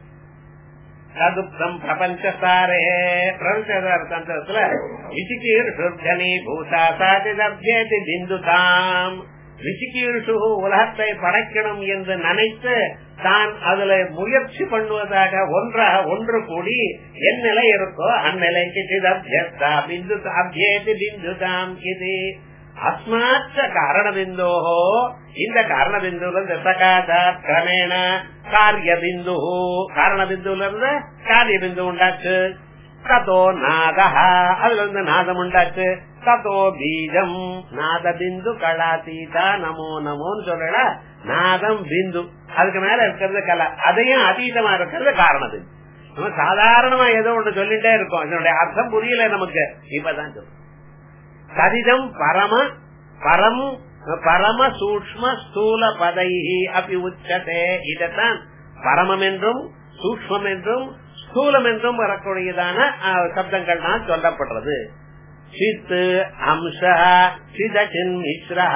ததுப்தம் பிரபஞ்சசாரே பிரபஞ்சசார தந்திரத்துல விசிகீர்ஷுர்கனி பூதா சாதிதப்யேதி பிந்துதாம் விசிகீர்ஷு உலகத்தை படைக்கணும் என்று நினைத்து தான் அதுல முயற்சி பண்ணுவதாக ஒன்றாக ஒன்று கூடி என் நிலை இருக்கோ அந்நிலைக்கு சிதப்யஸ்தா பிந்து அபியேதி பிந்துதாம் இது அஸ்மாச்ச காரண பிந்தோஹோ இந்த காரண பிந்துல இருந்து சகாதாத் கிரமேண காரிய பிந்து காரண பிந்துல இருந்து காரிய பிந்து உண்டாச்சு ததோ நாதா அதுல இருந்து நாதம் உண்டாச்சு ததோ பீஜம் நாத பிந்து கலாதீதா நமோ நமோன்னு சொல்லல நாதம் பிந்து அதுக்கு மேல இருக்கிறது கலா அதையும் அதீதமா இருக்கிறது காரண பிந்து நம்ம சாதாரணமா ஏதோ ஒண்ணு சொல்லிட்டே இருக்கோம் இதனுடைய அர்த்தம் புரியல நமக்கு இப்பதான் சொல்றோம் சரிதம் பரம பரம் பரம சூக்ம ஸ்தூல பதைஹி அப்படி உச்சதே இதத்தான் பரமம் என்றும் சூக்மம் என்றும் ஸ்தூலம் என்றும் வரக்கூடியதான சப்தங்கள் தான் சொல்லப்படுறது சித் அம்ச சிதச்சின் மிஸ்ரா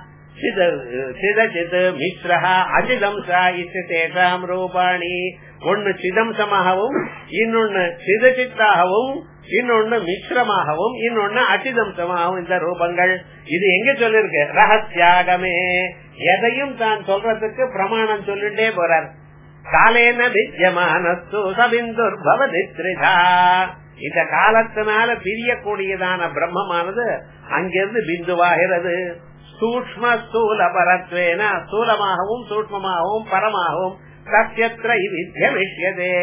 சிதச்சித் மிஸ்ரா அஜிதம்சா இசேஷாம் ரூபாணி ஒன்னு சிதம்சமாகவும் இன்னொன்னு சிதச்சித்தாகவும் இன்னொன்னு மிஸ்ரமாகவும் இன்னொன்னு அச்சிதம்சமாகவும் இந்த ரூபங்கள் இது எங்க சொல்லிருக்கு ரகசியாகமே எதையும் தான் சொல்றதுக்கு பிரமாணம் சொல்லிட்டே போறார் காலேன வித்தியமானஸ்து சபிந்துர் பவதித்ரிதா இந்த காலத்தினால பிரியக்கூடியதான பிரம்மமானது அங்கிருந்து பிந்துவாகிறது சூக்ம ஸ்தூல பரத்வேன ஸ்தூலமாகவும் சூக்மமாகவும் பரமாகவும் சத்தியத்திர வித்தியமிஷ்யதே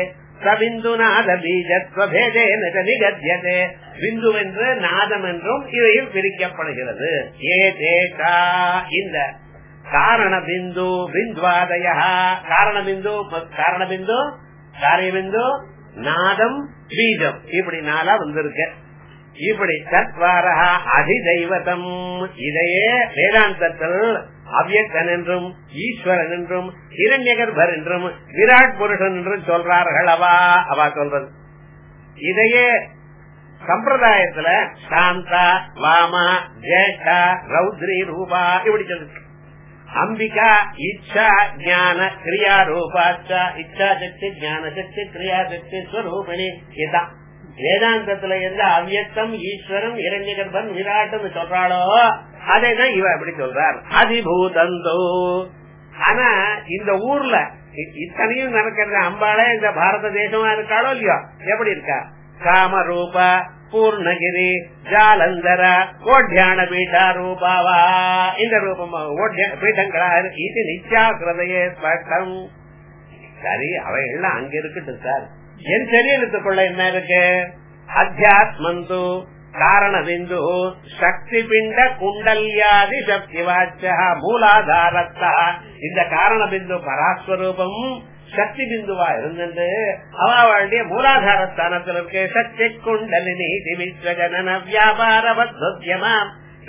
சபிந்து நாத பீஜத்வபேதேன நிகத்தியதே பிந்து என்று நாதம் என்றும் இவையில் பிரிக்கப்படுகிறது ஏ தேசா இந்த காரண பிந்து பிந்த்வாதய காரண பிந்து காரண பிந்து காரிய பிந்து நாதம் பீஜம் இப்படி நாளா வந்திருக்கு இப்படி தத்வாரா அதிதெய்வதம் இதையே வேதாந்தத்தில் அவ்யக்தன் என்றும் ஈஸ்வரன் என்றும் இரண்யகர்பர் என்றும் விராட் புருஷன் என்றும் சொல்றார்கள் அவா அவா சொல்றது இதையே சம்பிரதாயத்துல சாந்தா வாமா ஜேஷ்டா ரௌத்ரி ரூபா இப்படி சொல்லிருக்கு அம்பிகா இச்சா ஞான கிரியா ரூபாச்சா இச்சா சக்தி ஞான சக்தி கிரியா சக்தி ஸ்வரூபிணி இதான் வேதாந்தத்துல எந்த அவ்யக்தம் ஈஸ்வரன் இரண்யகர்பன் விராட்னு சொல்றாளோ அதேதான் இவ எப்படி சொல்றார் அதிபூதந்தோ ஆனா இந்த ஊர்ல இத்தனையும் நடக்கிறது அம்பாளே இந்த பாரத தேசமா இருக்காளோ இல்லையோ எப்படி இருக்கா காமரூப பூர்ணகிரி ஜாலந்தர கோட்யான பீட்டா ரூபாவா இந்த ரூபமா பீட்டங்களா இது நித்யாகிருதையே ஸ்பஷ்டம் சரி அவைகள்லாம் அங்க இருக்கட்டும் சார் என் சரீரத்துக்குள்ள என்ன இருக்கு அத்தியாத்மந்து காரண பிந்து சக்தி பிண்ட குண்டல்யாதி சக்தி வாச்ச மூலாதாரத்தா இந்த காரண பிந்து பராஸ்வரூபம் சக்தி பிந்துவா இருந்துட்டு அவளுடைய மூலாதார ஸ்தானத்தில் இருக்கு சக்தி குண்டலினி விஸ்வஜனன வியாபார பத்வத்யமாம்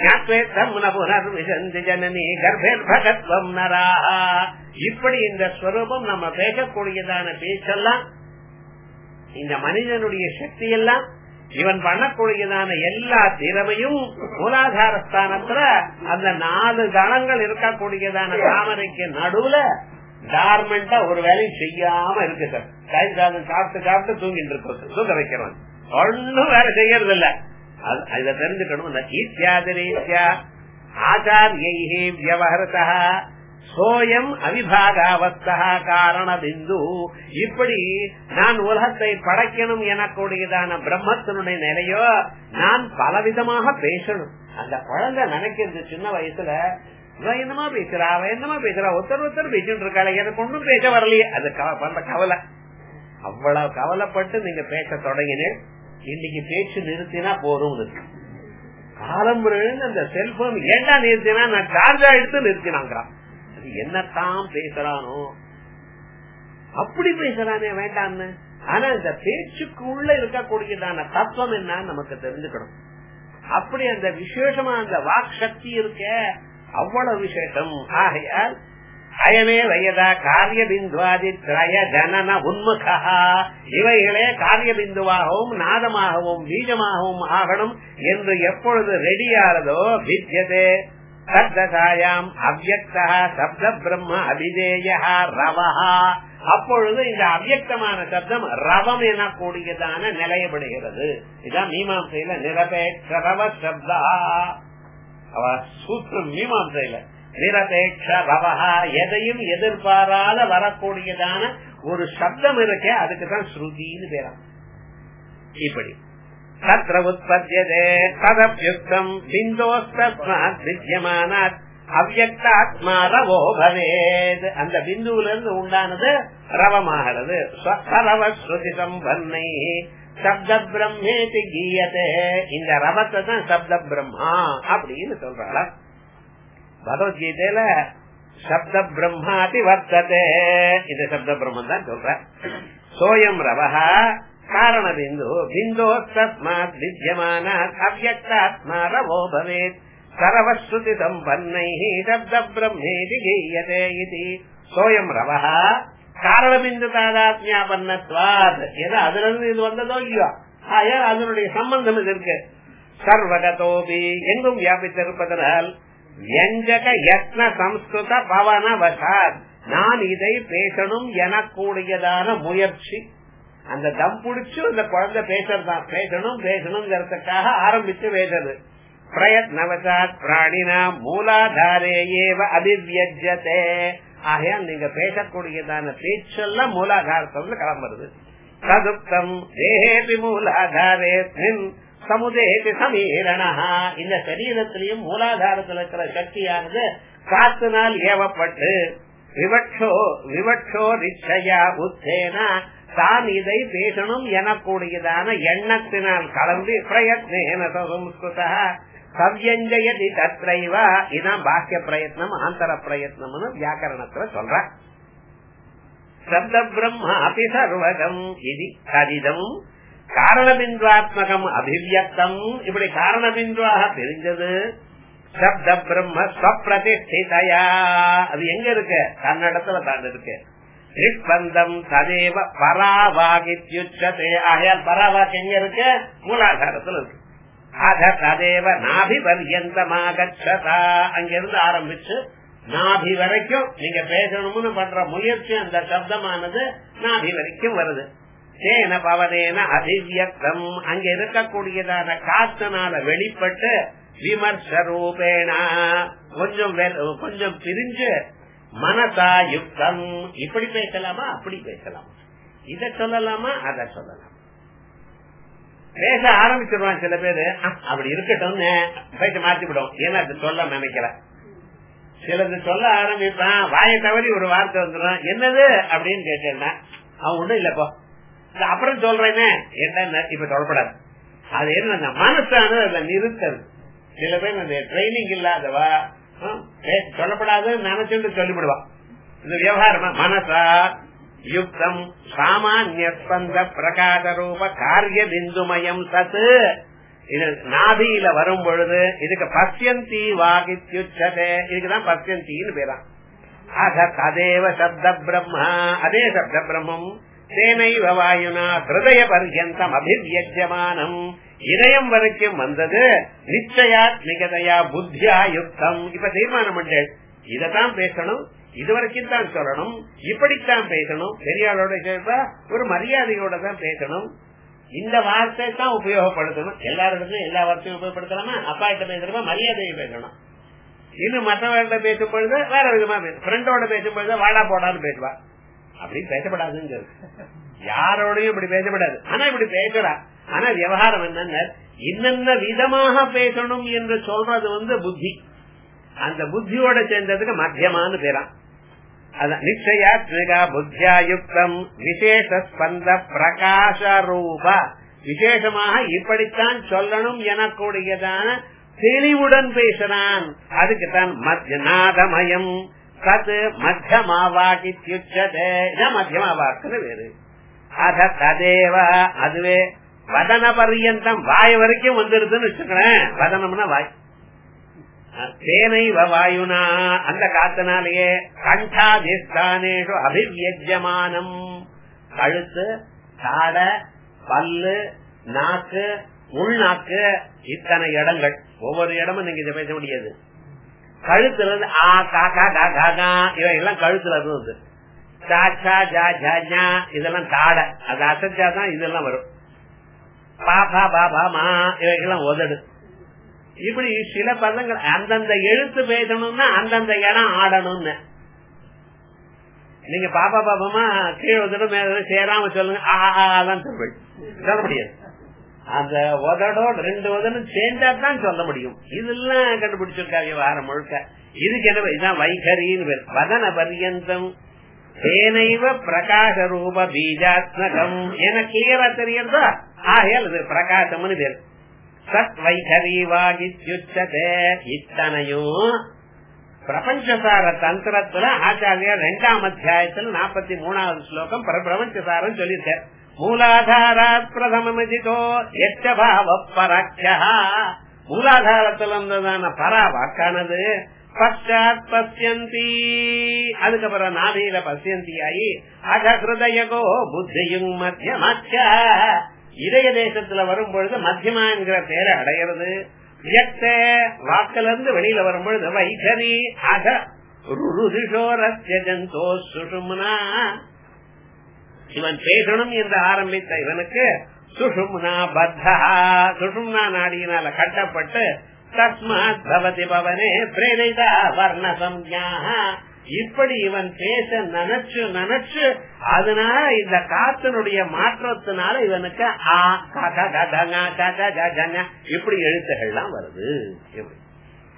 ஜனனி கர்ப்பேர் பகத்வம் நரா இப்படி இந்த ஸ்வரூபம் நம்ம பேசக்கூடியதான பேச்செல்லாம் இந்த மனிதனுடைய சக்தி எல்லாம் இவன் பண்ணக்கூடியதான எல்லா திறமையும் மூலாதார ஸ்தானத்துல அந்த நாலு கணங்கள் இருக்கக்கூடியதான தாமரைக்கு நடுவுல டார்மெண்டா ஒரு வேலையும் செய்யாம இருக்கு சார் கை சாதம் சாப்பிட்டு சாப்பிட்டு தூங்கிட்டு இருக்கு தூங்க வைக்கிறவன் ஒன்னும் வேலை செய்யறது இல்ல இத தெரிஞ்சுக்கணும் ஈத்தியாதிரீத்யா ஆச்சாரியை வியவஹரதா சோயம் அவிபாகாவத்தா காரண பிந்து இப்படி நான் உலகத்தை படைக்கணும் எனக்கூடியதான பிரம்மத்தினுடைய நிலையோ நான் பலவிதமாக பேசணும் அந்த குழந்தை நினைக்கிறது சின்ன வயசுல இவன் என்னமா பேசுறா அவன் என்னமா பேசுறா ஒருத்தர் ஒருத்தர் பேசிட்டு இருக்காளே எனக்கு ஒன்றும் பேச வரலையே அது பண்ற கவலை அவ்வளவு கவலைப்பட்டு நீங்க பேச தொடங்கினேன் இன்னைக்கு பேச்சு நிறுத்தினா போதும் காலம் அந்த செல்போன் ஏண்டா நிறுத்தினா நான் சார்ஜா எடுத்து நிறுத்தினாங்கிறான் என்னத்தான் பேசுறானோ அப்படி பேசுறானே வேண்டான்னு ஆனா இந்த பேச்சுக்கு உள்ள இருக்கக்கூடியதான தத்துவம் என்னன்னு நமக்கு தெரிஞ்சுக்கணும் அப்படி அந்த விசேஷமா அந்த வாக் சக்தி இருக்க அவ்வளவு விசேஷம் ஆகையால் அயமே வயதா காரிய பிந்துவாதி திரய ஜனன உன்முகா இவைகளே காரிய பிந்துவாகவும் நாதமாகவும் பீஜமாகவும் ஆகணும் என்று எப்பொழுது ரெடியானதோ வித்தியதே சப்தசாயாம் அவ்வக்தா சப்த பிரம்ம அபிதேய ரவஹா அப்பொழுது இந்த அவ்வக்தமான சப்தம் ரவம் எனக்கூடியதான நிலையப்படுகிறது இதான் மீமாசையில நிரபேட்ச ரவ சப்தா அவ சூத்திரம் மீமாசையில நிரபேட்ச ரவஹா எதையும் எதிர்பாராத வரக்கூடியதான ஒரு சப்தம் இருக்கே அதுக்குதான் ஸ்ருதின்னு பேரா இப்படி தத்திர உற்பத்தியதே ததப்யுக்தம் பிந்தோஸ்தஸ்மாத் வித்தியமானாத் அவ்வக்தாத்மா ரவோ பவேத் அந்த பிந்துவில இருந்து உண்டானது ரவமாகிறது ரவ ஸ்ருதி சம்பன்னை சப்த பிரம்மேதி கீயதே இந்த ரவத்தை தான் சப்த பிரம்மா அப்படின்னு சொல்றாள பகவத்கீதையில சப்த பிரம்மாதி வர்த்ததே இந்த சப்த பிரம்மன் தான் சொல்ற சோயம் ரவஹா காரண பிந்து பிந்தோஸ்தஸ்மாத் வித்தியமானாத் அவ்வக்தாத்மா ரவோ பவேத் சரவஸ்ருதி சம்பன்னை சப்த பிரம்மேதி கீயதே இது சோயம் ரவஹா காரணபிந்து தாதாத்மியாபன்னத்வாத் ஏதோ அதுல இருந்து இது வந்ததோ இல்லையோ ஆயா அதனுடைய சம்பந்தம் இது இருக்கு சர்வகதோபி எங்கும் வியாபித்திருப்பதனால் வியஞ்சக யத்ன சம்ஸ்கிருத பவன வசாத் நான் இதை பேசணும் எனக்கூடியதான முயற்சி அந்த தம் புடிச்சு அந்த குழந்தை பேசுறதுதான் பேசணும் பேசணுங்கிறதுக்காக ஆரம்பிச்சு பேசுறது பிரயத்னவசாத் பிராணினா மூலாதாரே ஏவ அபிவியஜதே ஆகையால் நீங்க பேசக்கூடியதான பேச்செல்லாம் மூலாதாரத்துல கிளம்புறது ததுப்தம் தேகேபி மூலாதாரே சமுதேபி சமீரணா இந்த சரீரத்திலையும் மூலாதாரத்தில் இருக்கிற சக்தியானது காத்தினால் ஏவப்பட்டு விவட்சோ விவட்சோ நிச்சயா உத்தேனா தான் இதை பேசணும் எனக்கூடியதான எண்ணத்தினால் கலந்து பிரயத்னேன சம்ஸ்கிருத சவ்யஞ்சயதி தத்ரைவா இதான் பாக்கிய பிரயத்னம் ஆந்தர பிரயத்னம்னு வியாக்கரணத்துல சொல்ற சப்த பிரம்ம அபி சர்வகம் இது கதிதம் காரணபிந்துவாத்மகம் அபிவியக்தம் இப்படி காரணபிந்துவாக தெரிஞ்சது சப்த பிரம்ம ஸ்வப்பிரதிஷ்டிதயா அது எங்க இருக்கு தன்னிடத்துல தான் இருக்கு நிஷ்பந்தம் ததேவ பராவாகித்யுச்சதே ஆகையால் பராவாக் எங்க இருக்கு மூலாதாரத்துல இருக்கு அத ததேவ நாபி பர்யந்தமாகச்சதா அங்கிருந்து ஆரம்பிச்சு நாபி வரைக்கும் நீங்க பேசணும்னு பண்ற முயற்சி அந்த சப்தமானது நாபி வரைக்கும் வருது சேன பவனேன அதிவியக்தம் அங்க இருக்கக்கூடியதான காத்தனால வெளிப்பட்டு விமர்ச ரூபேணா கொஞ்சம் கொஞ்சம் பிரிஞ்சு மனசா யுக்தம் இப்படி பேசலாமா அப்படி பேசலாம் இத சொல்லலாமா அத சொல்லலாம் பேச ஆரம்பிச்சிருவான் சில பேரு அப்படி இருக்கட்டும் பேச மாத்தி விடும் ஏன்னா அது சொல்ல நினைக்கல சிலது சொல்ல ஆரம்பிப்பான் வாயை தவறி ஒரு வார்த்தை வந்துடும் என்னது அப்படின்னு கேட்டேன்னா அவன் ஒண்ணும் இல்லப்போ அப்புறம் சொல்றேனே என்ன இப்ப சொல்லப்படாது அது என்ன மனசானது அதை நிறுத்தது சில பேர் அந்த ட்ரைனிங் இல்லாதவா சொல்லப்படாதுன்னு நினைச்சுட்டு சொல்லிவிடுவான் இந்த விவகாரமா மனசா யுக்தம் சாமானிய ஸ்பந்த பிரகாச ரூப காரிய பிந்துமயம் சத்து இது நாபியில வரும் பொழுது இதுக்கு பசியந்தி வாகித்யுச்சதே இதுக்குதான் பசியந்தின்னு பேரான் ஆக ததேவ சப்த பிரம்மா அதே சப்த பிரம்மம் தேனைவ வாயுனா ஹிருதய பர்யந்தம் அபிவியஜமானம் இதயம் வரைக்கும் வந்தது நிச்சயாத்மிகதையா புத்தியா யுக்தம் இப்ப தீர்மானம் பண்ணேன் இதத்தான் பேசணும் இது வரைக்கும் தான் சொல்லணும் இப்படித்தான் பேசணும் பெரியாளோட சேர்ந்தா ஒரு மரியாதையோட தான் பேசணும் இந்த வார்த்தை தான் உபயோகப்படுத்தணும் எல்லாரிடத்தும் எல்லா வார்த்தையும் உபயோகப்படுத்தலாமா அப்பா கிட்ட பேசுறப்ப மரியாதையை பேசணும் இன்னும் மற்றவர்கிட்ட பேசும் பொழுது வேற விதமா பேசும் ஃப்ரெண்டோட பேசும் பொழுது வாடா போடான்னு பேசுவா அப்படி பேசப்படாதுங்கிறது யாரோடையும் இப்படி பேசப்படாது ஆனா இப்படி பேசுறா ஆனா விவகாரம் என்னன்னு இன்னென்ன விதமாக பேசணும் என்று சொல்றது வந்து புத்தி அந்த புத்தியோட சேர்ந்ததுக்கு மத்தியமானு பேரா அதான் நிச்சயாத்மிகா புத்தியா யுக்தம் விசேஷ ஸ்பந்த பிரகாச ரூப விசேஷமாக இப்படித்தான் சொல்லணும் எனக்கூடியதான தெளிவுடன் பேசுறான் அதுக்கு தான் மத்தியநாதமயம் தத் மத்தியமாவாக்கித்யுச்சதே மத்தியமாவாக்குன்னு வேறு அத ததேவ அதுவே வதன பர்யந்தம் வாய் வரைக்கும் வந்துருதுன்னு வச்சுக்கிறேன் வதனம்னா வாய் தேனை வாயுனா அந்த காத்தனாலேயே கண்டாதிஸ்தானேஷு அபிவியஜமானம் கழுத்து தாட பல்லு நாக்கு உள்நாக்கு இத்தனை இடங்கள் ஒவ்வொரு இடமும் நீங்க இதை பேச முடியாது கழுத்துல இருந்து ஆ காக்கா கா காகா இவையெல்லாம் கழுத்துல இருந்து சாச்சா ஜா ஜா இதெல்லாம் தாட அது அசைச்சாதான் இதெல்லாம் வரும் பாபா பாபா மா இவைகள்லாம் உதடு இப்படி சில பதங்கள் அந்தந்த எழுத்து பேசணும்னா அந்தந்த இடம் ஆடணும்னு நீங்க பாப்பா பாப்பாமா கீழே வந்துட்டு மேல சேராம சொல்லுங்க ஆதான் சொல்வேன் சொல்ல முடியாது அந்த உதடோட ரெண்டு உதடும் சேர்ந்தா தான் சொல்ல முடியும் இதெல்லாம் கண்டுபிடிச்சிருக்காங்க வாரம் முழுக்க இதுக்கு என்ன இதான் வைகரின்னு பேர் வதன பரியந்தம் தேனைவ பிரகாச ரூப பீஜாத்மகம் என கிளியரா தெரியறதா ஆகையால் இது பிரகாசம்னு பேர் சத் வைகரீவாகித்யுச்சதே இத்தனையும் பிரபஞ்சசார தந்திரத்துல ஆச்சாரியர் ரெண்டாம் அத்தியாயத்துல நாற்பத்தி மூணாவது ஸ்லோகம் பிரபஞ்சசாரம் சொல்லியிருக்கார் மூலாதாராத் பிரதமமிதிதோ எச்சபாவ பராட்சா மூலாதாரத்தில் இருந்ததான பரா வாக்கானது பஷாத் பசியந்தி அதுக்கப்புறம் நாதியில பசியந்தியாயி அக ஹிருதயகோ புத்தியும் மத்தியமாச்ச இதய தேசத்துல வரும் பொழுது மத்தியமா என்கிற பேரை அடையிறது வியக்த வாக்குல இருந்து வெளியில வரும் பொழுது வைகரி அக ருதிஷோரோ சுஷும்னா இவன் பேசணும் என்று ஆரம்பித்த இவனுக்கு சுஷும்னா பத்தா சுஷும்னா நாடியினால கட்டப்பட்டு தஸ்மாத் பவதி பவனே பிரேரிதா வர்ண சம்யா இப்படி இவன் பேச நினைச்சு நினைச்சு அதனால இந்த காத்தனுடைய மாற்றத்தினால இவனுக்கு ஆ கத கதங்க கத கதங்க இப்படி எழுத்துகள்லாம் வருது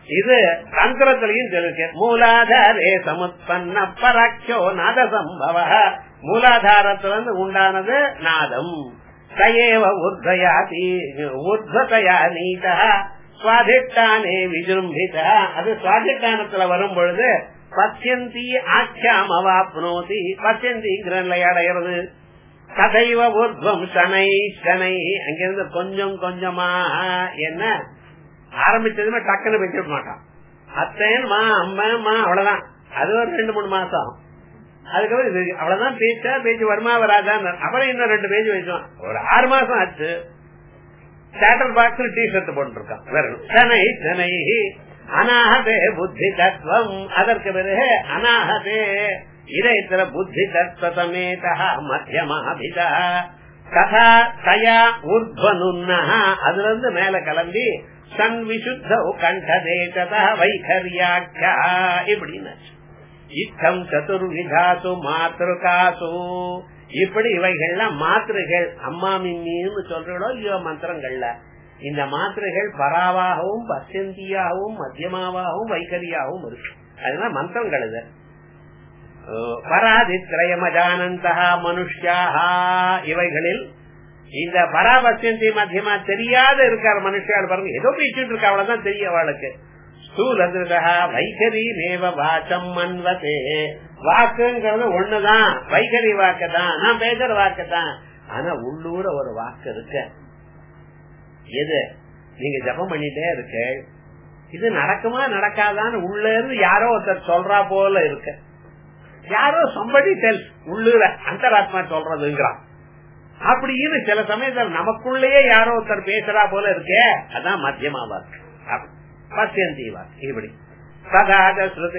இது தந்திரத்திலையும் சொல்லிருக்கு மூலாதாரே சமுத்பன்ன பராக்கியோ நாத சம்பவ மூலாதாரத்திலிருந்து உண்டானது நாதம் சயேவ உர்தயாதி உர்தயா நீதா சுவாதிஷ்டானே விஜృంభిதா அது சுவாதிஷ்டானத்துல வரும் பொழுது பத்தியந்தி ஆக்கியாம் அவாப்னோதி பத்தியந்திங்கிற நிலையை அடைகிறது கதைவ ஊர்துவம் சனை சனை அங்கிருந்து கொஞ்சம் கொஞ்சமா என்ன ஆரம்பிச்சதுமே டக்குன்னு வச்சிட மாட்டான் அத்தையன்மா அம்மா அவ்வளவுதான் அது ஒரு ரெண்டு மூணு மாசம் அதுக்கப்புறம் இது அவ்வளவுதான் பேச்சா பேச்சு வருமா வராதான் அப்புறம் இன்னும் ரெண்டு பேஜ் வச்சோம் ஒரு ஆறு மாசம் ஆச்சு சேட்டர் பாக்ஸ் டி ஷர்ட் போட்டுருக்கான் வேற சனை சனை அநாகதே புத்தி தத்துவம் அதற்கு பிறகு அநாகதே இதயத்துல புத்தி தத்துவமேதா மத்தியமாபிதா ததா தயா ஊர்துவனுன்னா அதுல இருந்து மேல கிளம்பி சன் விசுத்த கண்டதேசதா வைகரியாக்கியா இப்படின்னு இத்தம் சதுர்விதாசு மாத்திருக்காசு இப்படி இவைகள்லாம் மாத்திரைகள் அம்மா மின்னின்னு சொல்றோம் இல்லையோ மந்திரங்கள்ல இந்த மாத்திரைகள் பராவாகவும் பசந்தியாகவும் மத்தியமாவாகவும் வைகரியாகவும் இருக்கு அதுதான் மந்திரங்கள் இது பராதித்ரயமஜானந்தா மனுஷியாஹா இவைகளில் இந்த பராபசந்தி மத்தியமா தெரியாத இருக்கார் மனுஷால் பாருங்க ஏதோ பேசிட்டு இருக்கா அவ்வளவுதான் தெரிய அவளுக்கு ஸ்தூலதா வைகரி மேவ வாச்சம் மன்வதே வாக்குங்கிறது ஒண்ணுதான் வைகரி வாக்கு தான் நான் பேசுற வாக்கு தான் ஆனா உள்ளூர ஒரு வாக்கு இருக்கு எது நீங்க ஜபம் பண்ணிட்டே இருக்க இது நடக்குமா நடக்காதான்னு உள்ள இருந்து யாரோ ஒருத்தர் சொல்றா போல இருக்கு யாரோ சம்படி செல் உள்ளூர அந்தராத்மா சொல்றதுங்கிறான் அப்படின்னு சில சமயத்தில் நமக்குள்ளேயே யாரோ ஒருத்தர் பேசுறா போல இருக்கே அதான் மத்தியமா வாக்கு பசியந்தி வாக்கு இப்படி சதாத ஸ்ருதி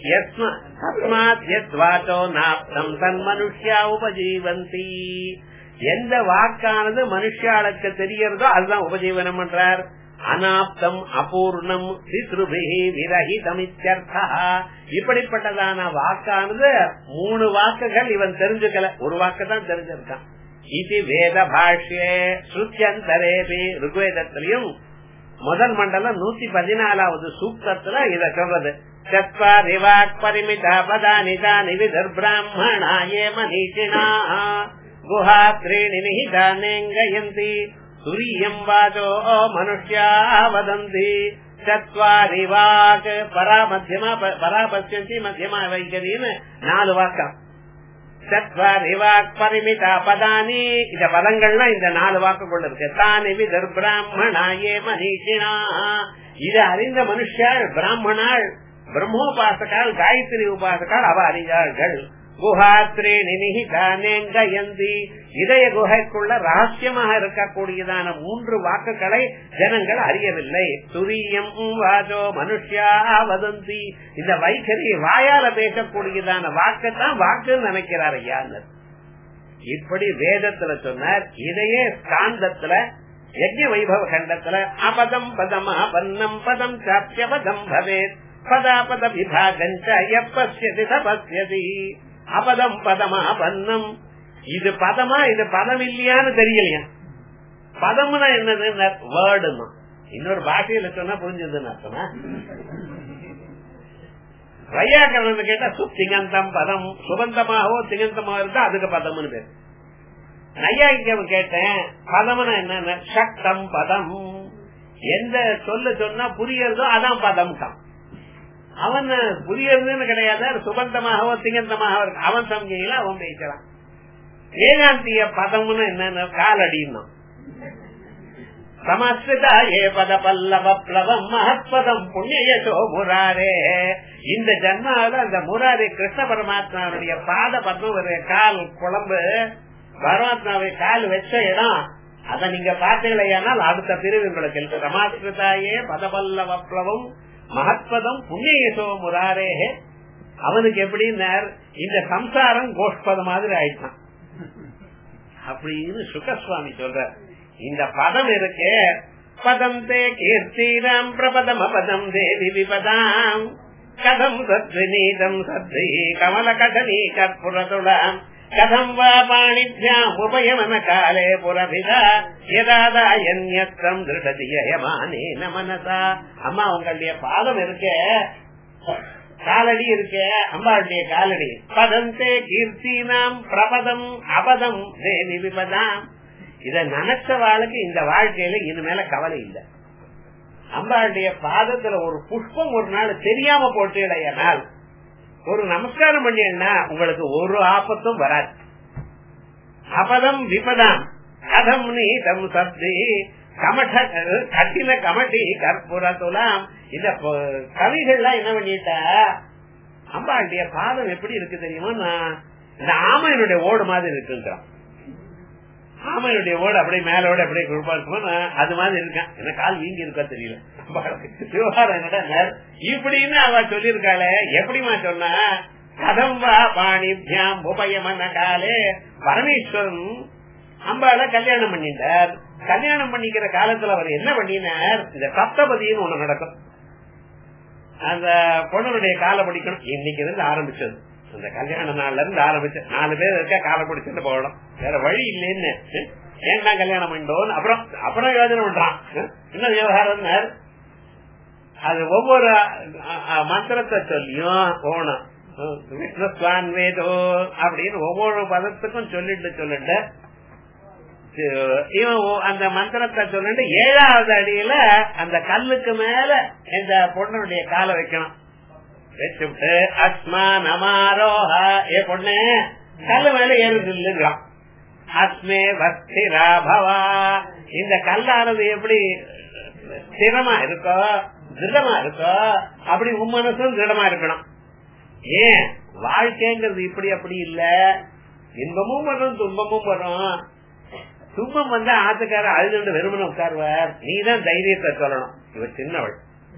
தஸ்மாத் யத்வாச்சோ நாப்தம் தன் மனுஷியா உபஜீவந்தி எந்த வாக்கானது மனுஷாளுக்கு தெரியறதோ அதுதான் உபஜீவனம் பண்றார் அனாப்தம் அபூர்ணம் சித்ருபிகி விரகிதம் இப்படிப்பட்டதான வாக்கானது மூணு வாக்குகள் இவன் தெரிஞ்சுக்கல ஒரு வாக்கு தான் தெரிஞ்சிருக்கான் இது வேத பாஷ்யே சுத்தியந்தரேபி ருக்வேதத்திலையும் முதல் மண்டலம் நூத்தி பதினாலாவது சூக்தத்துல இத சொல்றது சத்வாரி வாக் பரிமிதா பதானி தானி விதர் பிராமணாயே மனீஷினா குஹா திரீணி நிகிதானேங்கயந்தி துரியம் வாச்சோ மனுஷ்யா வதந்தி சத்வாரி வாக் பராமத்தியமா பராபத்தியந்தி மத்தியமா வைகரின்னு நாலு வாக்கம் சத்வாரி வாக் பரிமிதா பதானி இந்த பதங்கள்லாம் இந்த நாலு வாக்கு கொண்டு இருக்கு தானி விதர் பிராமணாயே மனிஷினா இது அறிந்த மனுஷாள் பிராமணாள் பிரம்மோபாசகால் காயத்ரி உபாசகால் அவ அறிஞர்கள் குஹாத்ரே நிகிதானேங்கயந்தி இதய குகைக்குள்ள ரகசியமாக இருக்கக்கூடியதான மூன்று வாக்குகளை ஜனங்கள் அறியவில்லை துரியம் வாஜோ மனுஷியா வதந்தி இந்த வைகரி வாயால பேசக்கூடியதான வாக்குத்தான் வாக்குன்னு நினைக்கிறார் ஐயா இப்படி வேதத்துல சொன்னார் இதையே ஸ்காந்தத்துல யஜ்ய வைபவ கண்டத்துல அபதம் பதமா பன்னம் பதம் சாப்பிய பதம் பவேத் பதாபத விபாகஞ்ச எப்பசியதி தபஸ்யதி அபதம் பதமா பன்னம் இது பதமா இது பதம் இல்லையான்னு தெரியலையா பதம்னா என்னது வேர்டுமா இன்னொரு பாஷையில சொன்னா புரிஞ்சதுன்னு அர்த்தமா வையாக்கரணம் கேட்டா சுத்திகந்தம் பதம் சுகந்தமாகவோ திகந்தமாக இருந்தா அதுக்கு பதம்னு பேர் நையாயிக்கம் கேட்டேன் பதம்னா என்ன சக்தம் பதம் எந்த சொல்ல சொன்னா புரியறதோ அதான் பதம் தான் அவன் புரியறதுன்னு கிடையாது சுகந்தமாகவோ திகந்தமாகவோ இருக்கு அவன் சமைக்கையில அவன் பேசுறான் வேதாந்திய பதம்னு என்னன்னு காலடின்னு சமஸ்கிருதா ஏ பத பல்லவ பிளவம் மகத்பதம் புண்ணியசோ முராரே இந்த ஜன்மாவில அந்த முராரி கிருஷ்ண பரமாத்மாவுடைய பாத பத்மம் ஒரு கால் குழம்பு பரமாத்மாவை கால் வச்ச இடம் அத நீங்க பார்த்தீங்களேனால் அடுத்த பிரிவு உங்களுக்கு சமாஸ்கிருதாயே பதபல்லவ பிளவம் மகத்பதம் புண்ணியசோ முராரே அவனுக்கு எப்படின்னார் இந்த சம்சாரம் கோஷ்பதம் மாதிரி ஆயிட்டான் அப்படின்னு சுகசுவாமி சொல்ற இந்த பதம் இருக்கு பதம் தே கீர்த்தீனாம் பிரபதம் அபதம் தேவி விபதாம் கதம் சத்விநீதம் சத்வி கமல கடனி கற்புரதுடாம் கதம் வா பாணிபியாம் உபயமன காலே புரபிதா யதாதாயன்யத்திரம் திருடதியமானே நமனசா அம்மா உங்களுடைய பாதம் இருக்க காலடி இருக்க அம்பாளுடைய காலடி பதந்தே கீர்த்தினாம் பிரபதம் அபதம் தேவி விபதாம் இத நினைச்ச வாழ்க்கை இந்த வாழ்க்கையில இனிமேல கவலை இல்லை அம்பாளுடைய பாதத்துல ஒரு புஷ்பம் ஒரு நாள் தெரியாம போட்டீடையனால் ஒரு நமஸ்காரம் பண்ணினா உங்களுக்கு ஒரு ஆபத்தும் வராது அபதம் விபதாம் கதம் நீதம் சப்தி கமட கட்டின கமட்டி கற்பூர துலாம் இந்த கவிகள்லாம் என்ன பண்ணிட்டா அம்பாளுடைய பாதம் எப்படி இருக்கு தெரியுமா நான் இந்த ஆமையனுடைய ஓடு மாதிரி இருக்குன்றான் ஆமையுடைய ஓடு அப்படியே மேலோட அப்படியே குழுப்பா இருக்குமா அது மாதிரி இருக்கான் என்ன கால் வீங்கி இருக்கா தெரியல விவகாரம் என்னடா இப்படின்னு அவ சொல்லியிருக்காளே எப்படிமா சொன்னா கதம்பா பாணிபியாம் உபயமன காலே பரமேஸ்வரன் அம்பால கல்யாணம் பண்ணிட்டார் கல்யாணம் பண்ணிக்கிற காலத்துல அவர் என்ன பண்ணினார் இந்த சப்தபதினு ஒண்ணு நடக்கும் அந்த பொண்ணுடைய காலை பிடிக்கணும் இன்னைக்கு இருந்து ஆரம்பிச்சது அந்த கல்யாண நாள்ல இருந்து ஆரம்பிச்சு நாலு பேர் இருக்க காலை பிடிச்சிட்டு போகணும் வேற வழி இல்லைன்னு ஏன்டா கல்யாணம் பண்ணோம் அப்புறம் அப்புறம் யோஜனை பண்றான் என்ன விவகாரம் அது ஒவ்வொரு மந்திரத்தை சொல்லியும் போகணும் விஷ்ணுஸ்வான் வேதோ அப்படின்னு ஒவ்வொரு பதத்துக்கும் சொல்லிட்டு சொல்லிட்டு இவன் அந்த மந்திரத்தை சொல்லிட்டு ஏழாவது அடியில அந்த கல்லுக்கு மேல இந்த பொண்ணுடைய காலை வைக்கணும் வச்சுட்டு அஸ்மா நமாரோஹ ஏ பொண்ணு கல்லு மேல ஏறுது இல்லைங்கிறான் அஸ்மே வஸ்திரா பவா இந்த கல்லானது எப்படி ஸ்திரமா இருக்கோ திருடமா இருக்கோ அப்படி உன் மனசும் திருடமா இருக்கணும் ஏன் வாழ்க்கைங்கிறது இப்படி அப்படி இல்ல இன்பமும் வரும் துன்பமும் வரும் துன்பம் வந்தா ஆத்துக்கார அழுதுண்டு வெறுமனை உட்காருவார் நீதான் தைரியத்தை சொல்லணும் இவர் சின்னவள்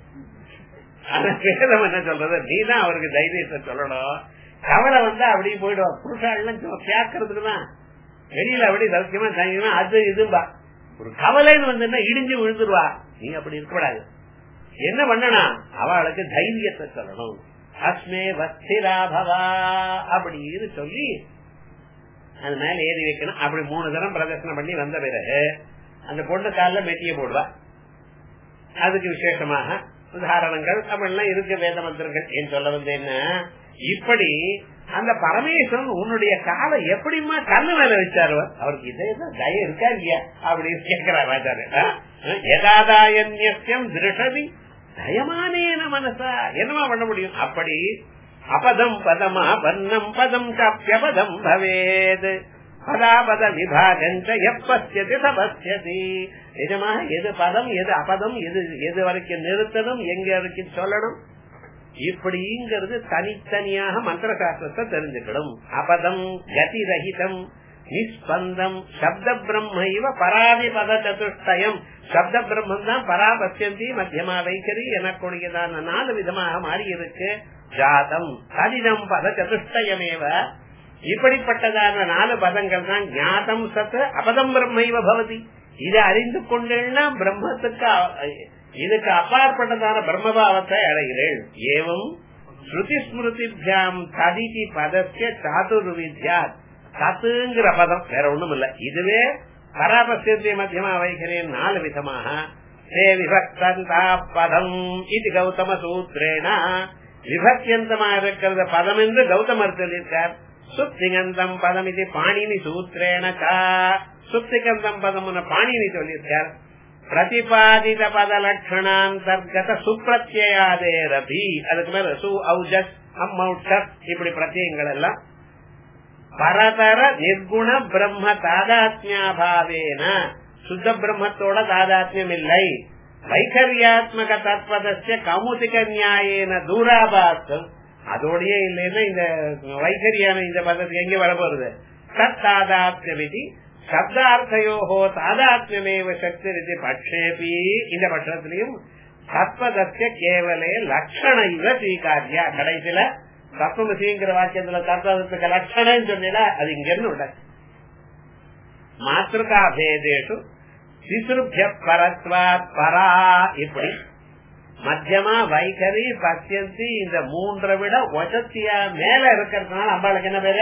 வேதம் என்ன சொல்றது நீதான் அவருக்கு தைரியத்தை சொல்லணும் கவலை வந்தா அப்படியே போயிடும் புருஷாலாம் கேட்கறதுக்கு தான் வெளியில அப்படி சௌக்கியமா தங்கினா அது இதும்பா ஒரு கவலைன்னு வந்து இடிஞ்சு விழுந்துருவா நீ அப்படி இருக்கக்கூடாது என்ன பண்ணணும் அவளுக்கு தைரியத்தை சொல்லணும் அஸ்மே வஸ்திராபவா அப்படின்னு சொல்லி அது மேல ஏறி வைக்கணும் அப்படி மூணு தரம் பிரதர்சனம் பண்ணி வந்த பிறகு அந்த பொண்ணு காலில் மெட்டிய போடுவா அதுக்கு விசேஷமாக உதாரணங்கள் அப்படிலாம் இருக்கு வேத மந்திரங்கள் ஏன் சொல்ல வந்து என்ன இப்படி அந்த பரமேஸ்வரன் உன்னுடைய காலை எப்படிமா கண்ணு மேல வச்சாரு அவருக்கு இதே தயம் இருக்கா இல்லையா அப்படின்னு கேட்கிறார் ராஜாரு யதாதாயன்யம் திருஷதி தயமானேன மனசா என்னமா பண்ண முடியும் அப்படி அபதம் பதமா பன்னம் பதம் காப்பியபதம் பவேது பதாபத விபாகஞ்ச எப்பசியது தபசியதி நிஜமாக எது பதம் எது அபதம் எது எது வரைக்கும் நிறுத்தணும் எங்க வரைக்கும் சொல்லணும் இப்படிங்கிறது தனித்தனியாக மந்திர சாஸ்திரத்தை தெரிஞ்சுக்கணும் அபதம் கதி ரஹிதம் நிஸ்பந்தம் சப்த பிரம்ம பராதிபத சதுஷ்டயம் சப்த பிரம்மம் தான் பராபத்தியந்தி மத்தியமா வைக்கரி எனக்குடையதான நாலு விதமாக மாறி இருக்கு ஜாதம் கடிதம் பத சதுஷ்டயமேவ இப்படிப்பட்டதான நாலு பதங்கள் தான் ஞாதம் சத்து அபதம் பிரம்மைவ பவதி இதை அறிந்து கொண்டேன்னா பிரம்மத்துக்கு இதுக்கு அப்பாற்பட்டதான பிரம்மபாவத்தை அடைகிறேன் ஏவம் ஸ்ருதி ஸ்மிருதிபியாம் ததிதி பதத்திய சாதுர்வித்யா சத்துங்கிற பதம் வேற ஒண்ணும் இல்ல இதுவே பராபசிய மத்தியமா வைக்கிறேன் நாலு விதமாக தே விபக்தந்தா பதம் இது கௌதம சூத்ரேனா விபக்தியந்தமா இருக்கிறத பதம் என்று கௌதமர் சொல்லியிருக்கார் சுப்திகந்தம் பதம் இது பாணினி சூத்ரேன சுப்திகந்தம் பதம் பாணினி சொல்லியிருக்கார் பிரதிபாதித பத லட்சணாந்தர்கத சுப்பிரத்யாதேரபி அதுக்கு மேல சு ஔஜஸ் அம்மௌஷஸ் இப்படி பிரத்யங்கள் எல்லாம் பரதர நிர்குண பிரம்ம தாதாத்மியாபாவேன சுத்த பிரம்மத்தோட தாதாத்மியம் இல்லை வைகரியாத்மக தத்பதஸ்ய கமுதிக நியாயேன தூராபாசம் அதோடயே இல்லைன்னா இந்த வைகரியான இந்த பதத்துக்கு எங்க வர போறது தத்தாதாத்ய விதி சப்தார்த்தையோகோ தாதாத்மியமேவ சக்தி இது பட்சேபி இந்த பட்சத்திலையும் தத்பதஸ்ய கேவலே லட்சண இவ ஸ்வீகாரியா கடைசியில தத்துவசிங்கிற வாக்கியத்துல தத்துவத்துக்கு லட்சணம் சொன்னா அது இங்க இருந்து உள்ள மாத்திருக்கா பேதேஷு சிசுருபிய பரத்வாத் பரா இப்படி மத்தியமா வைகரி பத்தியந்தி இந்த மூன்றை விட ஒசத்தியா மேல இருக்கிறதுனால அம்பாளுக்கு என்ன பேரு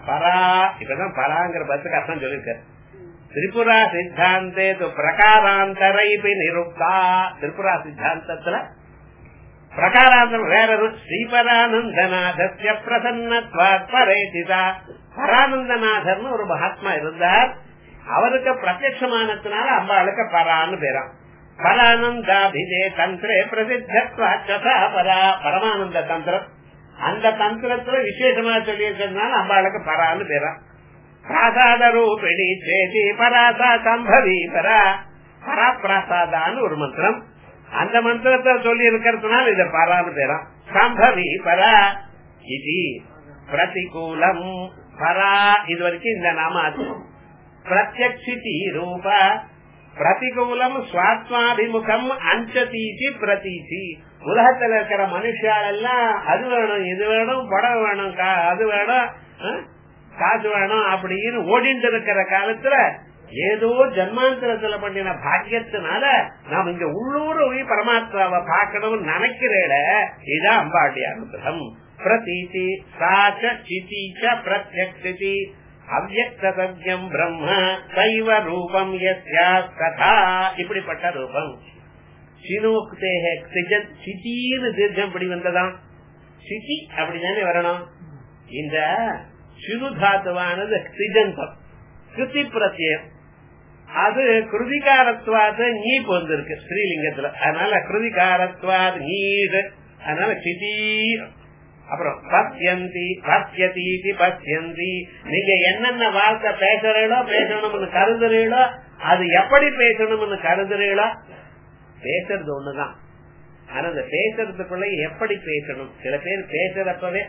பரா இப்பதான் பராங்கிற பத்துக்கு அர்த்தம் சொல்லியிருக்காரு திரிபுரா சித்தாந்தே பிரகாராந்தரைபி நிருப்தா திரிபுரா சித்தாந்தத்துல பிரகாராந்தம் வேற ஸ்ரீபரானந்தநாதஸ்ய பிரசன்னத்வாத் பரேதிதா பரானந்தநாதர்னு ஒரு மகாத்மா இருந்தார் அவருக்கு பிரத்யமானத்தினால அம்பாளுக்கு பரான்னு பேராம் பரானந்தாபிதே தந்திரே பிரசித்தா பரா பரமானந்த தந்திரம் அந்த தந்திரத்துல விசேஷமா சொல்லி இருக்கிறதுனால அம்பாளுக்கு பரான்னு பேராம் பிராசாத ரூபிணி சேதி பராசா சம்பவி பரா பரா பிராசாதான்னு ஒரு மந்திரம் அந்த மந்திரத்தை சொல்லி இருக்கிறதுனால இத பரான்னு பேராம் சம்பவி பரா இது பிரதிகூலம் பரா இது வரைக்கும் இந்த நாம அர்த்தம் பிரத்யக்ஷிதி ரூப பிரதிகூலம் சுவாத்மாபிமுகம் அஞ்சதீதி பிரதீதி உலகத்துல இருக்கிற மனுஷாலெல்லாம் அது வேணும் இது வேணும் படம் வேணும் அது வேணும் காசு வேணும் அப்படின்னு ஓடிட்டு இருக்கிற காலத்துல ஏதோ ஜன்மாந்தரத்துல பண்ணின பாக்கியத்தினால நாம் இங்க உள்ளூர் போய் பரமாத்மாவை பார்க்கணும்னு நினைக்கிறேட இதுதான் அம்பாடி அனுகிரகம் பிரதீதி சாச்ச சிதீச்ச பிரத்யக்ஷிதி அவ்வக்தவியம் பிரம்ம சைவ ரூபம் ததா இப்படிப்பட்ட ரூபம் சினோக்தேக சித்தின்னு தீர்க்கம் படி வந்ததாம் சிதி அப்படிதானே வரணும் இந்த சினுதாத்துவானது திஜந்தம் கிருதி பிரத்யம் அது கிருதிகாரத்வாத நீப் வந்திருக்கு ஸ்ரீலிங்கத்துல அதனால கிருதிகாரத்வாத் நீர் அதனால சிதி அப்புறம் பத்தியந்தி பத்தியதீதி பத்தியந்தி நீங்க என்னென்ன வார்த்தை பேசுறீங்களோ பேசணும்னு கருதுறீங்களோ அது எப்படி பேசணும்னு கருதுறீங்களோ பேசுறது ஒண்ணுதான் ஆனா அந்த பேசுறதுக்குள்ள எப்படி பேசணும் சில பேர் பேசுறப்பவே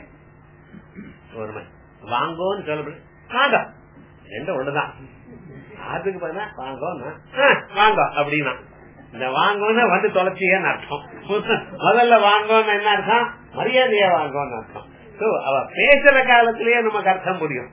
ஒரு வாங்கோன்னு சொல்ல வாங்க ரெண்டும் ஒண்ணுதான் அதுக்கு பதிலா வாங்கோன்னா வாங்க அப்படின்னா இந்த வாங்கோன்னு வந்து தொலைச்சியன்னு அர்த்தம் முதல்ல வாங்கோன்னு என்ன அர்த்தம் மரியாதையா வாங்கோன்னு அர்த்தம் அவ பேசுற காலத்திலேயே நமக்கு அர்த்தம் முடியும்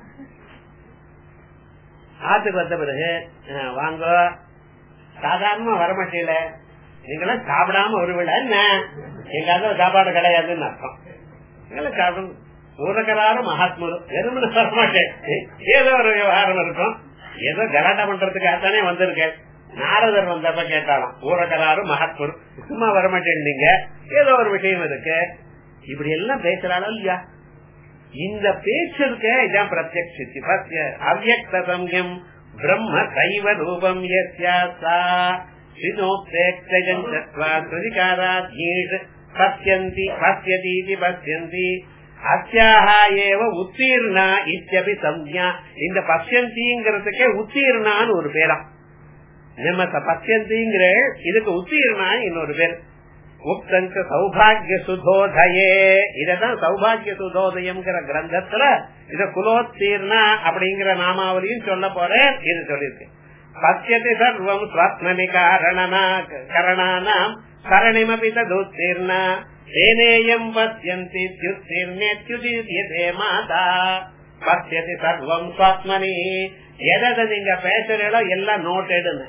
ஆத்துக்கு வந்த பிறகு வாங்க சாதாரணமா வரமாட்டேல நீங்களாம் சாப்பிடாம ஒரு விட என்ன எங்காவது சாப்பாடு கிடையாதுன்னு அர்த்தம் நீங்களும் சாப்பிடும் ஊரகராரும் மகாத்மரும் வெறுமனு வரமாட்டேன் ஏதோ ஒரு விவகாரம் இருக்கும் ஏதோ கலாட்டா பண்றதுக்காகத்தானே வந்திருக்கேன் நாரதர் வந்தப்ப கேட்டாலும் ஊரகராரும் மகாத்மரும் சும்மா வரமாட்டேன் நீங்க ஏதோ ஒரு விஷயம் இருக்கு இப்படி எல்லாம் பேசுறாலும் இல்லையா இந்த பேச்சு இருக்க இதான் பிரத்யக்ஷித்தி அவ்வக்த சம்யம் பிரம்ம சைவ ரூபம் பசியந்தி பசியதீதி பசியந்தி அத்தியாக ஏவ உத்தீர்ணா இத்தியபி சம்யா இந்த பசியந்திங்கிறதுக்கே உத்தீர்ணான்னு ஒரு பேராம் நம்ம பசியந்திங்கிற இதுக்கு உத்தீர்ணா இன்னொரு பேர் உக்தங்க சௌபாகிய சுதோதயே இததான் சௌபாகிய சுதோதயம்ங்கிற கிரந்தத்துல இத குலோத்தீர்ணா அப்படிங்கிற நாமாவளியும் சொல்ல போறேன் இது சொல்லிருக்கு பசியதி சர்வம் ஸ்வாத்மனி காரணனா கரணானாம் கரணிமபி ததுத்தீர்ணா தேனேயம் பசியந்தி தியுத்தீர்ணேத்யுதீர்யதே மாதா பசியதி சர்வம் ஸ்வாத்மனி எதை நீங்க பேசுறீங்களோ எல்லாம் நோட்டெடுன்னு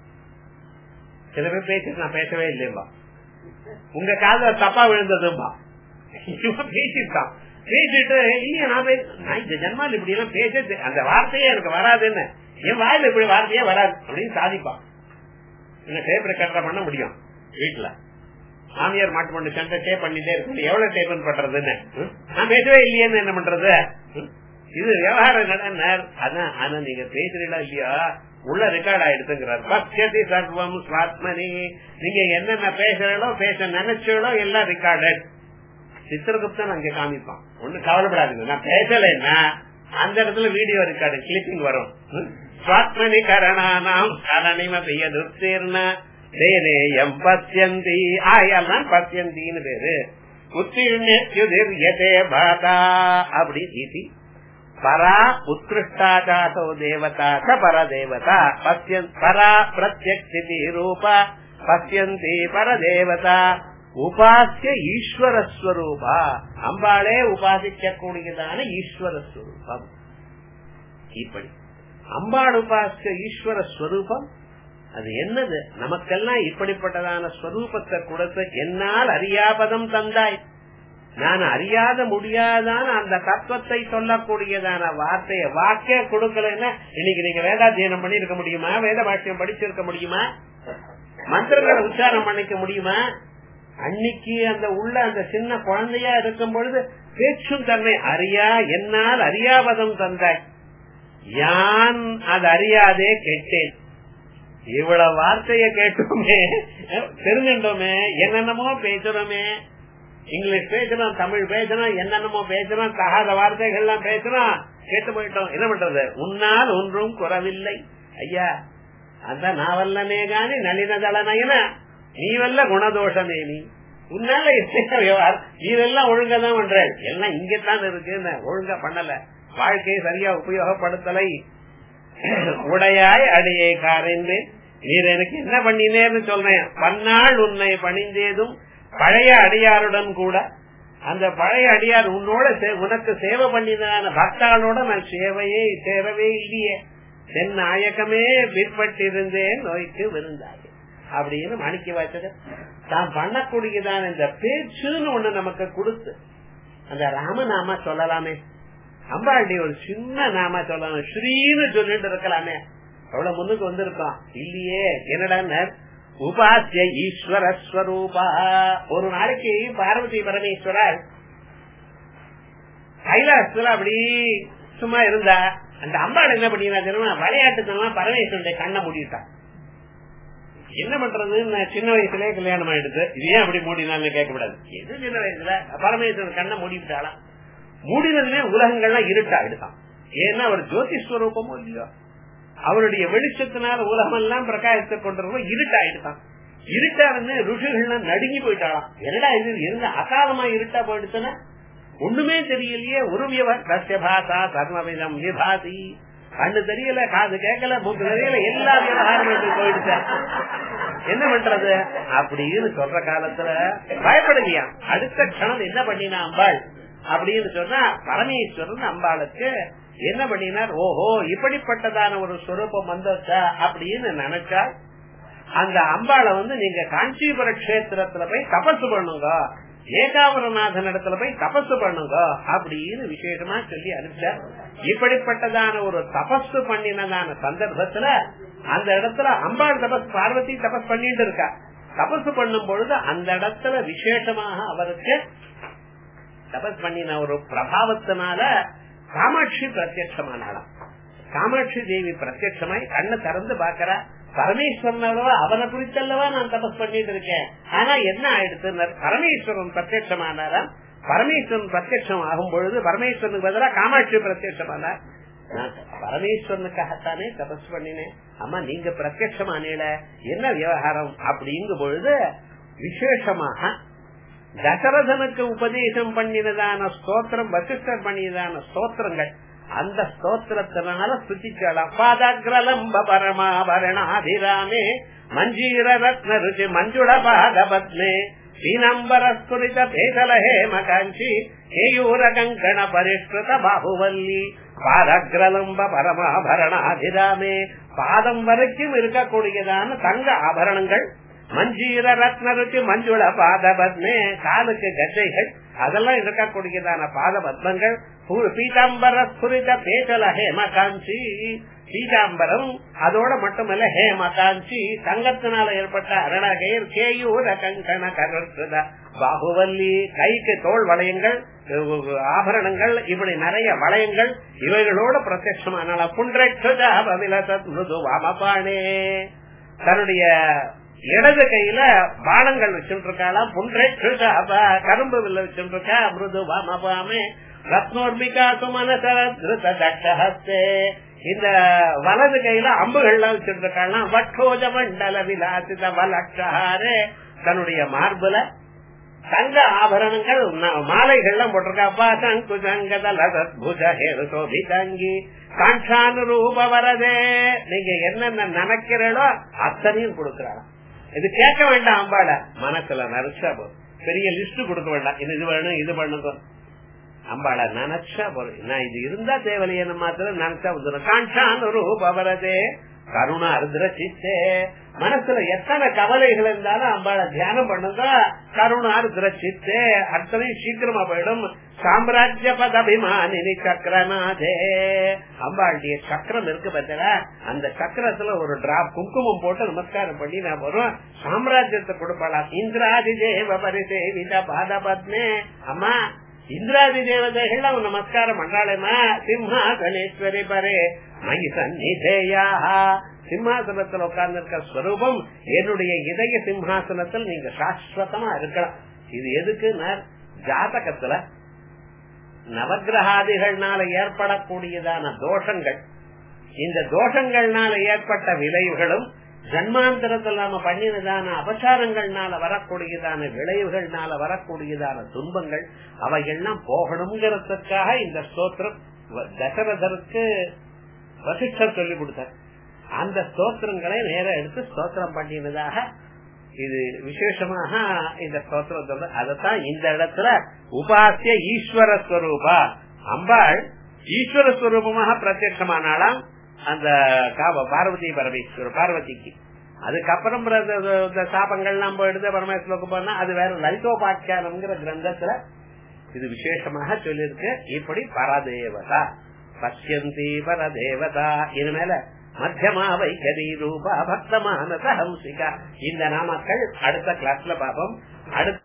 சில பேர் பேசிட்டு நான் பேசவே இல்லையம்பா உங்க காதல தப்பா விழுந்ததும்பா இவன் பேசிட்டான் பேசிட்டு இல்லையா நான் பேச நான் இந்த ஜென்மால் இப்படி எல்லாம் பேச அந்த வார்த்தையே எனக்கு வராதுன்னு என் வாயில இப்படி வார்த்தையே வராது அப்படின்னு சாதிப்பான் என்ன டேப் ரெக்கார்டர் பண்ண முடியும் வீட்டுல மாமியார் மாட்டு பண்ணி சண்டை டேப் பண்ணிட்டே இருக்கு எவ்வளவு டேப் பண்றதுன்னு நான் பேசவே இல்லையேன்னு என்ன பண்றது இது விவகாரம் நடந்தார் அதான் ஆனா நீங்க பேசுறீங்களா இல்லையா உள்ள ரெக்கார்ட் ஆயிடுதுங்கிறார் பக்ஷதி சர்வம் ஸ்வாத்மனி நீங்க என்னென்ன பேசுறீங்களோ பேச நினைச்சீங்களோ எல்லாம் ரெக்கார்டட் சித்திரகுப்தன் அங்க காமிப்பான் ஒண்ணு கவலைப்படாதுங்க நான் பேசலைன்னா அந்த இடத்துல வீடியோ ரெக்கார்டு கிளிப்பிங் வரும் ஸ்வாத்மனி கரணானாம் கரணிம பெய்யதுத்தீர்ண தேனேயம் பத்தியந்தி ஆயெல்லாம் பத்தியந்தின்னு பேரு உத்தீர்ணே பாதா அப்படி தீதி பரா உத்கிருஷ்டாஜாசோ தேவதா ச பரதேவதா பசியன் பரா பிரத்யக்ஷிதி ரூப பசியந்தி பரதேவதா உபாசிய ஈஸ்வரஸ்வரூபா அம்பாளே உபாசிக்க கூடியதான ஈஸ்வரஸ்வரூபம் இப்படி அம்பாள் உபாசிய ஈஸ்வர ஸ்வரூபம் அது என்னது நமக்கெல்லாம் இப்படிப்பட்டதான ஸ்வரூபத்தை கொடுத்து என்னால் அறியாபதம் தந்தாய் நான் அறியாத முடியாதான அந்த தத்துவத்தை சொல்லக்கூடியதான வார்த்தைய வாக்கே கொடுக்கலன்னா இன்னைக்கு நீங்க வேதாத்தியனம் பண்ணி இருக்க முடியுமா வேத பாஷ்யம் படிச்சிருக்க முடியுமா மந்திரங்களை உச்சாரம் பண்ணிக்க முடியுமா அன்னைக்கு அந்த உள்ள அந்த சின்ன குழந்தையா இருக்கும் பொழுது பேச்சும் தன்மை அறியா என்னால் அறியாவதம் தந்தாய் யான் அது அறியாதே கேட்டேன் இவ்வளவு வார்த்தைய கேட்டோமே தெரிஞ்சுட்டோமே என்னென்னமோ பேசுறோமே இங்கிலீஷ் பேசுறோம் தமிழ் பேசுறோம் என்னென்னமோ பேசுறோம் தகாத வார்த்தைகள் எல்லாம் பேசுறோம் கேட்டு போயிட்டோம் என்ன பண்றது உன்னால் ஒன்றும் குறவில்லை ஐயா அந்த நாவல்லனே காணி நளினதள நயன நீ வல்ல குணதோஷமே நீ உன்னால என்ன விவகாரம் நீவெல்லாம் ஒழுங்கா தான் பண்ற எல்லாம் இங்கத்தான் இருக்கு ஒழுங்கா பண்ணல வாழ்க்கையை சரியா உபயோகப்படுத்தலை உடையாய் அடியை காரைந்து நீர் எனக்கு என்ன பண்ணினேன்னு சொல்றேன் பன்னாள் உன்னை பணிந்தேதும் பழைய அடியாருடன் கூட அந்த பழைய அடியார் உன்னோட உனக்கு சேவை பண்ணினான பக்தாளோட நான் சேவையே சேரவே இல்லையே தென் நாயகமே பிற்பட்டிருந்தேன் நோய்க்கு விருந்தாய் அப்படின்னு மணிக்கு வச்சது தான் பண்ணக்கூடியதான இந்த பேச்சுன்னு ஒண்ணு நமக்கு கொடுத்து அந்த ராமநாமா சொல்லலாமே அம்பாண்டி ஒரு சின்ன நாம சொல்லலாம் ஸ்ரீன்னு சொல்லிட்டு இருக்கலாமே அவ்வளவு முன்னுக்கு வந்திருக்கோம் இல்லையே என்னடா உபாசிய ஈஸ்வர ஸ்வரூபா ஒரு நாளைக்கு பார்வதி பரமேஸ்வரர் கைலாசத்துல அப்படி சும்மா இருந்தா அந்த அம்பாள் என்ன பண்ணினா தெரியுமா விளையாட்டுத்தனமா பரமேஸ்வரனுடைய கண்ணை மூடிட்டான் என்ன பண்றது நான் சின்ன வயசுலயே கல்யாணம் ஆயிடுது இது ஏன் அப்படி மூடினான்னு கேட்கக்கூடாது எது சின்ன வயசுல பரமேஸ்வரன் கண்ணை மூடிவிட்டாலாம் மூடினதுமே உலகங்கள்லாம் இருட்டாயிடுதான் ஏன்னா அவர் ஜோதிஸ்வரூபமும் இல்லையோ அவருடைய வெளிச்சத்தினால உலகம் எல்லாம் பிரகாசித்து கொண்டிருக்கோம் இருட்டாயிடுதான் இருட்டாருன்னு ருஷிகள்லாம் நடுங்கி போயிட்டாலாம் என்னடா இது இருந்த அகாலமா இருட்டா போயிடுச்சுன்னா ஒண்ணுமே தெரியலையே ஒரு வியவஸ்ய பாசா சர்மவிதம் விபாசி கண்ணு தெரியல காது கேட்கல மூக்கு தெரியல எல்லா விவகாரங்களுக்கும் போயிடுச்ச என்ன பண்றது அப்படின்னு சொல்ற காலத்துல பயப்படலையா அடுத்த க்ஷணம் என்ன பண்ணினா அம்பாள் அப்படின்னு சொன்னா பரமேஸ்வரன் அம்பாளுக்கு என்ன பண்ணினார் ஓஹோ இப்படிப்பட்டதான ஒரு சுரூபம் வந்தா அப்படின்னு நினைச்சா அந்த அம்பாளை வந்து நீங்க காஞ்சிபுர கஷேத்திரத்துல போய் தபசு பண்ணுங்க ஏகாபரநாதன் இடத்துல போய் தபசு பண்ணுங்க அப்படின்னு விசேஷமா சொல்லி அனுப்பிச்சார் இப்படிப்பட்டதான ஒரு தபசு பண்ணினதான சந்தர்ப்பத்துல அந்த இடத்துல அம்பாள் தபஸ் பார்வதி தபஸ் பண்ணிட்டு இருக்கா தபசு பண்ணும் பொழுது அந்த இடத்துல விசேஷமாக அவருக்கு தபஸ் பண்ணின ஒரு பிரபாவத்தினால காமாட்சி பிரத்யட்சமானாலாம் காமாட்சி தேவி பிரத்யட்சமாய் கண்ணை திறந்து பாக்குறா பரமேஸ்வரனவா அவனை குறித்தல்லவா நான் தபஸ் பண்ணிட்டு இருக்கேன் ஆனா என்ன ஆயிடுச்சு பரமேஸ்வரன் பிரத்யட்சமானாராம் பரமேஸ்வரன் பிரத்யட்சம் ஆகும் பொழுது பரமேஸ்வரனுக்கு பதிலாக காமாட்சி பிரத்யட்சமானார் நான் பரமேஸ்வரனுக்காகத்தானே தபஸ் பண்ணினேன் அம்மா நீங்க பிரத்யட்சமானேல என்ன விவகாரம் அப்படிங்கும் பொழுது விசேஷமாக தசரதனுக்கு உபதேசம் பண்ணினதான ஸ்தோத்திரம் வசிஷ்டர் பண்ணியதான ஸ்தோத்திரங்கள் அந்த ஸ்தோத்திரத்தினால ஸ்துதிக்கலாம் பாதக்ரலம்ப பரமாபரணாதிராமே மஞ்சீர ரத்ன ருச்சி மஞ்சுள பாகபத்மே ஸ்ரீநம்பரஸ்புரித பேசல ஹேமகாஞ்சி கேயூர கங்கண பரிஷ்கிருத பாகுவல்லி பாதக்ரலம்ப பரமாபரணாதிராமே பாதம் வரைக்கும் இருக்கக்கூடியதான தங்க ஆபரணங்கள் மஞ்சீர ரத்ன ருச்சி மஞ்சுள பாதபத்மே காலுக்கு கஜைகள் அதெல்லாம் இருக்கக்கூடியதான பாத பத்மங்கள் பீதாம்பர ஸ்புரித பேசல ஹேமகாஞ்சி பீதாம்பரம் அதோட மட்டுமல்ல ஹேமகாஞ்சி தங்கத்தினால ஏற்பட்ட அரணகையர் கேயூர கங்கண கருத பாகுவல்லி கைக்கு தோல் வளையங்கள் ஆபரணங்கள் இப்படி நிறைய வளையங்கள் இவைகளோட பிரத்யட்சமான புன்றே தன்னுடைய இடது கையில பானங்கள் வச்சுட்டு இருக்காளாம் புன்றை கரும்பு வில்ல வச்சுட்டு இருக்கா மிருது வாமே ரத்னோர்மிகா சுமனசரத்ருத தட்டஹஸ்தே இந்த வலது கையில அம்புகள்லாம் வச்சுட்டு இருக்காளாம் வட்டோஜ மண்டல விலாசித வலட்சஹாரே தன்னுடைய மார்புல தங்க ஆபரணங்கள் மாலைகள்லாம் போட்டிருக்காப்பா சங்கு சங்கதல சத்புஜ ஹேருசோபி தங்கி காட்சானுரூப வரதே நீங்க என்னென்ன நினைக்கிறீங்களோ அத்தனையும் கொடுக்கிறாங்க இது கேட்க வேண்டாம் அம்பாள மனசுல நினைச்சா போதும் பெரிய லிஸ்ட் கொடுக்க வேண்டாம் இது வேணும் இது பண்ணுங்க அம்பாள நினைச்சா போதும் நான் இது இருந்தா தேவையில்லையே மாத்திரம் நினைச்சா வந்துடும் காட்சானுரூப வரதே கருணா அருந்திர சித்தே மனசுல எத்தனை கவலைகள் இருந்தாலும் அம்பாள தியானம் பண்ணுங்க கருணா அருந்திர சித்தே அத்தனையும் சீக்கிரமா போயிடும் சாம்ராஜ்ய பதபிமானினி சக்கரநாதே அம்பாளுடைய சக்கரம் இருக்கு பார்த்தா அந்த சக்கரத்துல ஒரு டிராப் குங்குமம் போட்டு நமஸ்காரம் பண்ணி நான் வரும் சாம்ராஜ்யத்தை கொடுப்பாளாம் இந்திராதி தேவ பரிசேவித பாத பத்மே அம்மா இந்திராதி தேவதைகள் அவன் நமஸ்காரம் பண்றாளேமா சிம்ஹாசனேஸ்வரி பரே மயி சந்நிதேயா சிம்ஹாசனத்தில் உட்கார்ந்து இருக்க ஸ்வரூபம் என்னுடைய இதய சிம்ஹாசனத்தில் நீங்க சாஸ்வதமா இருக்கலாம் இது எதுக்கு ஜாதகத்துல நவகிரகாதிகள்னால ஏற்படக்கூடியதான தோஷங்கள் இந்த தோஷங்கள்னால ஏற்பட்ட விளைவுகளும் ஜன்மாந்தரத்தில் நாம பண்ணினதான அபச்சாரங்கள்னால வரக்கூடியதான விளைவுகள்னால வரக்கூடியதான துன்பங்கள் அவையெல்லாம் போகணுங்கிறதுக்காக இந்த ஸ்தோத்திரம் தசரதருக்கு வசிஷ்டர் சொல்லி கொடுத்தார் அந்த ஸ்தோத்திரங்களை நேர எடுத்து ஸ்தோத்திரம் பண்ணினதாக இது விசேஷமாக இந்த ஸ்தோத்திரம் சொல்ற அதத்தான் இந்த இடத்துல உபாசிய ஈஸ்வர ஸ்வரூபா அம்பாள் ஈஸ்வர ஸ்வரூபமாக பிரத்யட்சமானாலாம் அந்த பார்வதி பரமேஸ்வரர் பார்வதிக்கு அதுக்கப்புறம் இந்த சாபங்கள்லாம் போயிடுது பரமேஸ்வருக்கு போனா அது வேற லலிதோபாக்கியானம்ங்கிற கிரந்தத்துல இது விசேஷமாக சொல்லிருக்கு இப்படி பரதேவதா பசியந்தி பரதேவதா இது மேல மத்தியமா வைகரி ரூபா பக்தமான ஹம்சிகா இந்த நாமக்கள் அடுத்த கிளாஸ்ல பாப்போம் அடுத்த